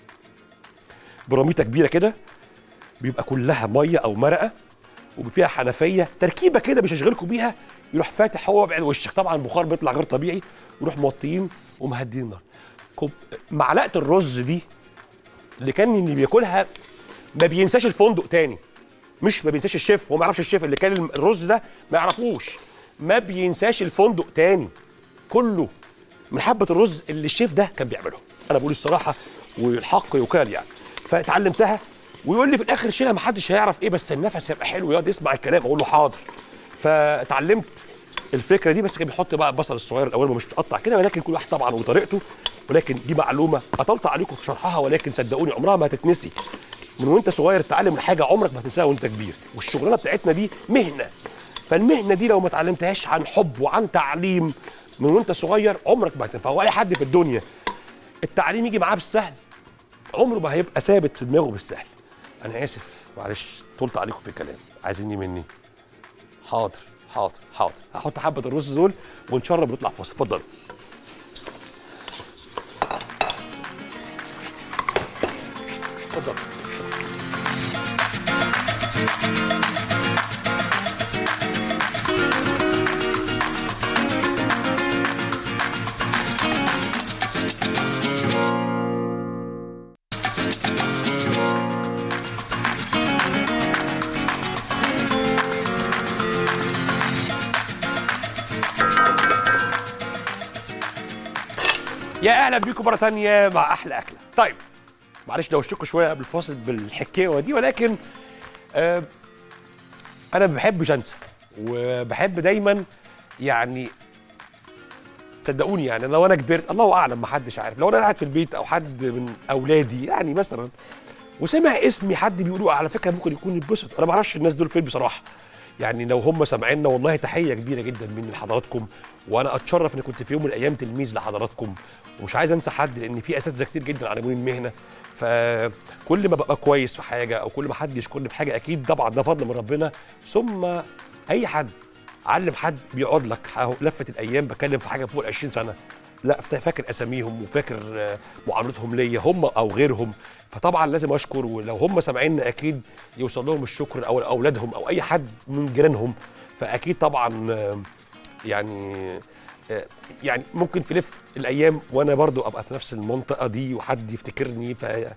براميطه كبيره كده بيبقى كلها ميه او مرقه وفيها حنفيه تركيبه كده مش هشغلكم بيها يروح فاتح هو وابعد وشك طبعا البخار بيطلع غير طبيعي ويروح موطيين ومهدين النار كوب معلقه الرز دي اللي كان اللي بياكلها ما بينساش الفندق تاني مش ما بينساش الشيف هو ما يعرفش الشيف اللي كان الرز ده ما يعرفوش ما بينساش الفندق تاني كله من حبه الرز اللي الشيف ده كان بيعمله انا بقول الصراحه والحق يقال يعني فاتعلمتها ويقول لي في الاخر شيلها ما حدش هيعرف ايه بس النفس هيبقى حلو يقعد يسمع الكلام اقول له حاضر فاتعلمت الفكره دي بس كان بيحط بقى البصل الصغير الاول مش متقطع كده ولكن كل واحد طبعا وطريقته ولكن دي معلومه اطلت عليكم في شرحها ولكن صدقوني عمرها ما هتتنسي من وانت صغير تتعلم حاجه عمرك ما هتنساها وانت كبير والشغلانه بتاعتنا دي مهنه فالمهنه دي لو ما اتعلمتهاش عن حب وعن تعليم من وانت صغير عمرك ما هتنفع واي حد في الدنيا التعليم يجي معاه بالسهل عمره ما هيبقى ثابت في دماغه بالسهل انا اسف معلش طولت عليكم في الكلام عايزيني مني حاضر حاضر حاضر هحط حبه الرز دول ونشرب ونطلع فاصل اتفضلوا اتفضل يا اهلا بيكم مره تانية مع احلى اكله طيب معلش دوشتكم شويه قبل الفاصل بالحكايه دي ولكن آه انا ما بحبش انسى وبحب دايما يعني صدقوني يعني لو انا كبرت الله اعلم ما حدش عارف لو انا قاعد في البيت او حد من اولادي يعني مثلا وسمع اسمي حد بيقولوا على فكره ممكن يكون يتبسط انا ما اعرفش الناس دول فين بصراحه يعني لو هم سامعيننا والله تحيه كبيره جدا مني لحضراتكم وانا اتشرف ان كنت في يوم من الايام تلميذ لحضراتكم ومش عايز انسى حد لان في اساتذه كتير جدا علموني المهنه فكل ما ببقى كويس في حاجه او كل ما حد يشكرني في حاجه اكيد طبعا ده فضل من ربنا ثم اي حد علم حد بيقعد لك اهو لفه الايام بتكلم في حاجه فوق ال 20 سنه لا فاكر اساميهم وفاكر آه، معاملتهم ليا هم او غيرهم فطبعا لازم اشكر ولو هم سامعيننا اكيد يوصل لهم الشكر او اولادهم او اي حد من جيرانهم فاكيد طبعا آه، يعني آه، يعني ممكن في لف الايام وانا برضو ابقى في نفس المنطقه دي وحد يفتكرني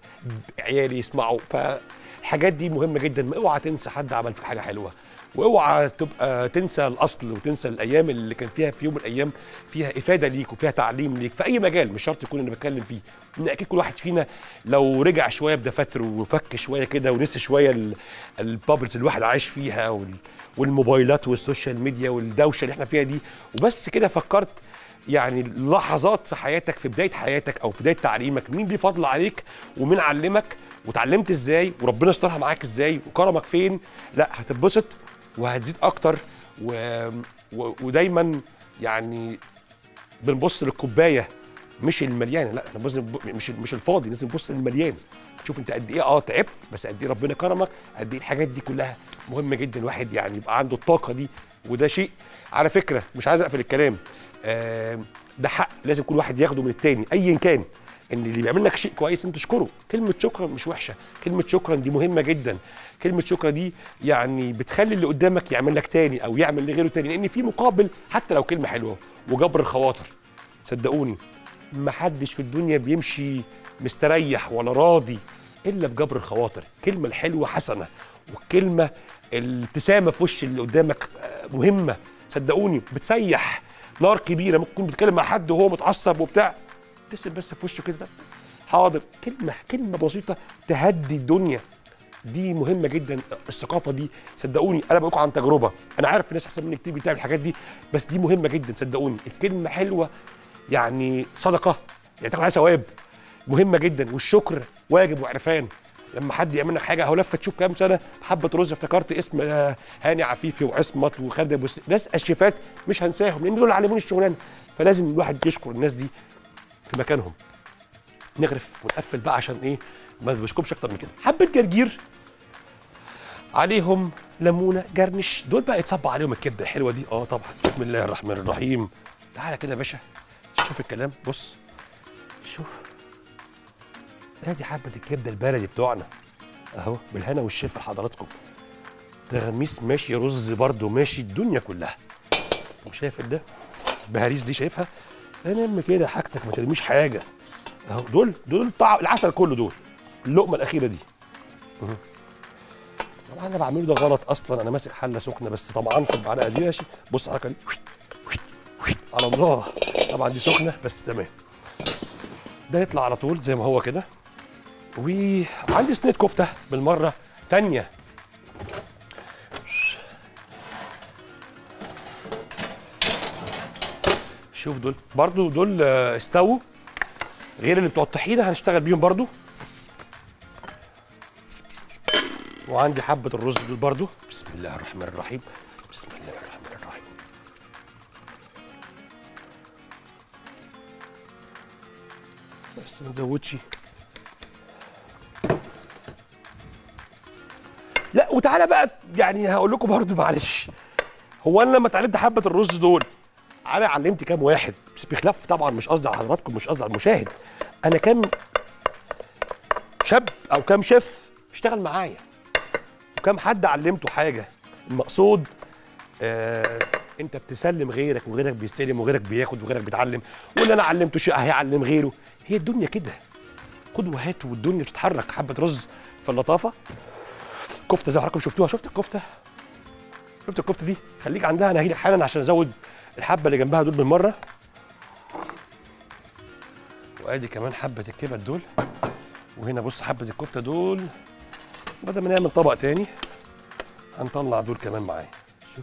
فعيالي يسمعوا فالحاجات دي مهمه جدا ما اوعى تنسى حد عمل فيك حاجه حلوه واوعى تبقى تنسى الاصل وتنسى الايام اللي كان فيها في يوم من الايام فيها افاده ليك وفيها تعليم ليك في اي مجال مش شرط يكون اللي بتكلم فيه ان اكيد كل واحد فينا لو رجع شويه بدفاتره وفك شويه كده ونسي شويه ال- البابلز اللي الواحد عايش فيها وال- والموبايلات والسوشيال ميديا والدوشه اللي احنا فيها دي وبس كده فكرت يعني لحظات في حياتك في بدايه حياتك او في بدايه تعليمك مين ليه فضل عليك ومين علمك وتعلمت ازاي وربنا استرها معاك ازاي وكرمك فين لا هتتبسط وهتزيد اكتر و... و... ودايما يعني بنبص للكوبايه مش المليانه لا احنا لازم مش مش الفاضي لازم نبص للمليان تشوف انت قد ايه اه تعبت بس قد ايه ربنا كرمك قد ايه الحاجات دي كلها مهمه جدا الواحد يعني يبقى عنده الطاقه دي وده شيء على فكره مش عايز اقفل الكلام آه ده حق لازم كل واحد ياخده من التاني ايا كان ان اللي بيعمل لك شيء كويس انت تشكره كلمه شكرا مش وحشه كلمه شكرا دي مهمه جدا كلمه شكرا دي يعني بتخلي اللي قدامك يعمل لك تاني او يعمل لغيره تاني لان في مقابل حتى لو كلمه حلوه وجبر الخواطر صدقوني ما حدش في الدنيا بيمشي مستريح ولا راضي الا بجبر الخواطر الكلمه الحلوه حسنه والكلمه الابتسامه في وش اللي قدامك آه، مهمه صدقوني بتسيح نار كبيره ممكن تكون بتتكلم مع حد وهو متعصب وبتاع ابتسم بس في وشه كده حاضر كلمه كلمه بسيطه تهدي الدنيا دي مهمه جدا الثقافه دي صدقوني انا بقول عن تجربه انا عارف ناس احسن مني كتير بتعمل الحاجات دي بس دي مهمه جدا صدقوني الكلمه حلوه يعني صدقه يعني تاخد عليها ثواب مهمه جدا والشكر واجب وعرفان لما حد يعمل لك حاجه اهو لفه تشوف كام سنه حبه رز افتكرت اسم آه، هاني عفيفي وعصمت وخالد ابو س- ناس اشرفات مش هنساهم لان دول اللي علموني الشغلانه فلازم الواحد يشكر الناس دي في مكانهم نغرف ونقفل بقى عشان ايه ما بشكمش اكتر من كده حبه جرجير عليهم ليمونه جرنش دول بقى يتصب عليهم الكبده الحلوه دي اه طبعا بسم الله الرحمن الرحيم تعالى كده يا باشا شوف الكلام بص شوف ادي حبه الكبده البلدي بتوعنا اهو بالهنا والشفا لحضراتكم تغميس ماشي رز برضو ماشي الدنيا كلها شايف ده البهاريز دي شايفها انم كده حاجتك ما ترميش حاجه اهو دول دول طعم العسل كله دول اللقمه الاخيره دي اهو. طبعا انا بعمله ده غلط اصلا انا ماسك حله سخنه بس طبعا في المعلقه دي ماشي بص الحركه دي على الله طبعا دي سخنه بس تمام ده يطلع على طول زي ما هو كده وعندي صينيه كفته بالمره تانية شوف دول برضو دول آه، استووا غير اللي بتوع الطحينه هنشتغل بيهم برضو وعندي حبه الرز دول برضو بسم الله الرحمن الرحيم بسم الله الرحمن الرحيم بس ما نزودش لا وتعالى بقى يعني هقول لكم برضو معلش هو انا لما اتعلمت حبه الرز دول انا علمت كام واحد بس بخلاف طبعا مش قصدي على حضراتكم مش قصدي على المشاهد انا كام شاب او كام شيف اشتغل معايا وكام حد علمته حاجه المقصود آه انت بتسلم غيرك وغيرك بيستلم وغيرك بياخد وغيرك بيتعلم واللي انا علمته شيء هيعلم غيره هي الدنيا كده خد وهات والدنيا بتتحرك حبه رز في اللطافه كفته زي ما حضراتكم شفتوها شفت الكفته شفت الكفته دي خليك عندها انا هجيلك حالا عشان ازود الحبه اللي جنبها دول بالمره وادي كمان حبه الكبد دول وهنا بص حبه الكفته دول بدل ما نعمل طبق تاني هنطلع دول كمان معايا شوف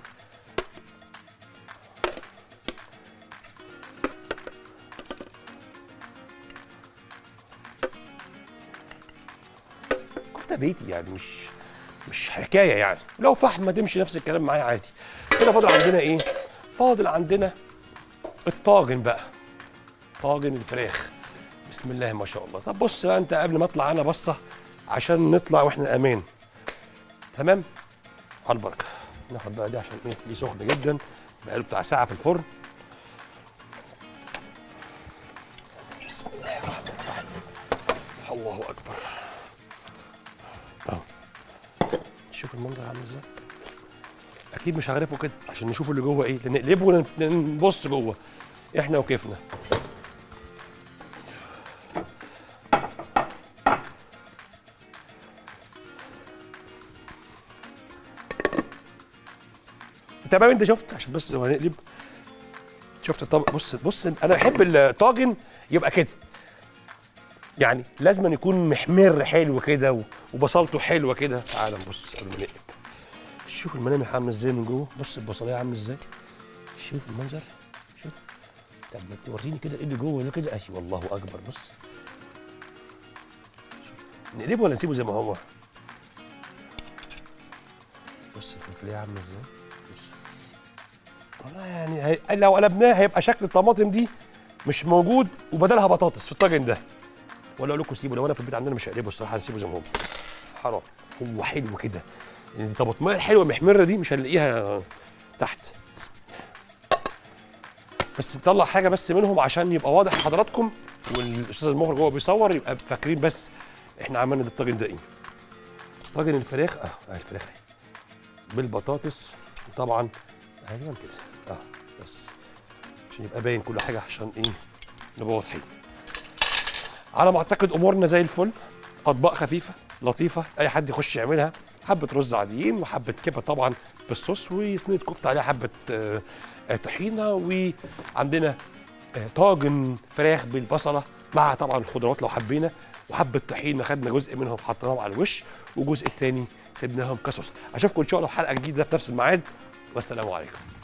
كفته بيتي يعني مش مش حكايه يعني لو فحمه تمشي نفس الكلام معايا عادي كده فاضل عندنا ايه فاضل عندنا الطاجن بقى طاجن الفراخ بسم الله ما شاء الله طب بص بقى انت قبل ما اطلع انا بصه عشان نطلع واحنا امان تمام على البركه ناخد بقى دي عشان ايه دي سخنه جدا بقاله بتاع ساعه في الفرن بسم الله الرحمن الرحيم الله اكبر اهو شوف المنظر عامل ازاي اكيد مش هغرفه كده عشان نشوف اللي جوه ايه نقلبه ونبص جوه احنا وكيفنا تمام انت شفت عشان بس لما نقلب شفت الطبق بص بص انا بحب الطاجن يبقى كده يعني لازم أن يكون محمر حلو كده و- وبصلته حلوه كده تعال نبص قبل ما نقلب شوف الملامح عامله ازاي من جوه بص البصليه عامله ازاي شوف المنظر شوف طب ما توريني كده ايه اللي جوه ده كده اي والله اكبر بص شوف. نقلبه ولا نسيبه زي ما هو بص الفلفليه عامله ازاي بص والله يعني هي... لو قلبناه هيبقى شكل الطماطم دي مش موجود وبدلها بطاطس في الطاجن ده ولا اقول لكم سيبه لو انا في البيت عندنا مش هقلبه الصراحه هنسيبه زي ما هو حرام هو حلو كده يعني الطماطميه الحلوه المحمره دي مش هنلاقيها تحت بس نطلع حاجه بس منهم عشان يبقى واضح لحضراتكم والاستاذ المخرج هو بيصور يبقى فاكرين بس احنا عملنا ده الطاجن ده ايه طاجن الفراخ اه اه الفراخ اهي بالبطاطس طبعا ايوه كده اه بس عشان يبقى باين كل حاجه عشان ايه نبقى واضحين على ما اعتقد امورنا زي الفل اطباق خفيفه لطيفه اي حد يخش يعملها حبه رز عاديين وحبه كبه طبعا بالصوص وصينيه كفته عليها حبه آه، آه، طحينه وعندنا آه، طاجن فراخ بالبصله مع طبعا الخضروات لو حبينا وحبه طحينه خدنا جزء منهم حطيناهم على الوش والجزء الثاني سيبناهم كصوص اشوفكم ان شاء الله في حلقه جديده في نفس الميعاد والسلام عليكم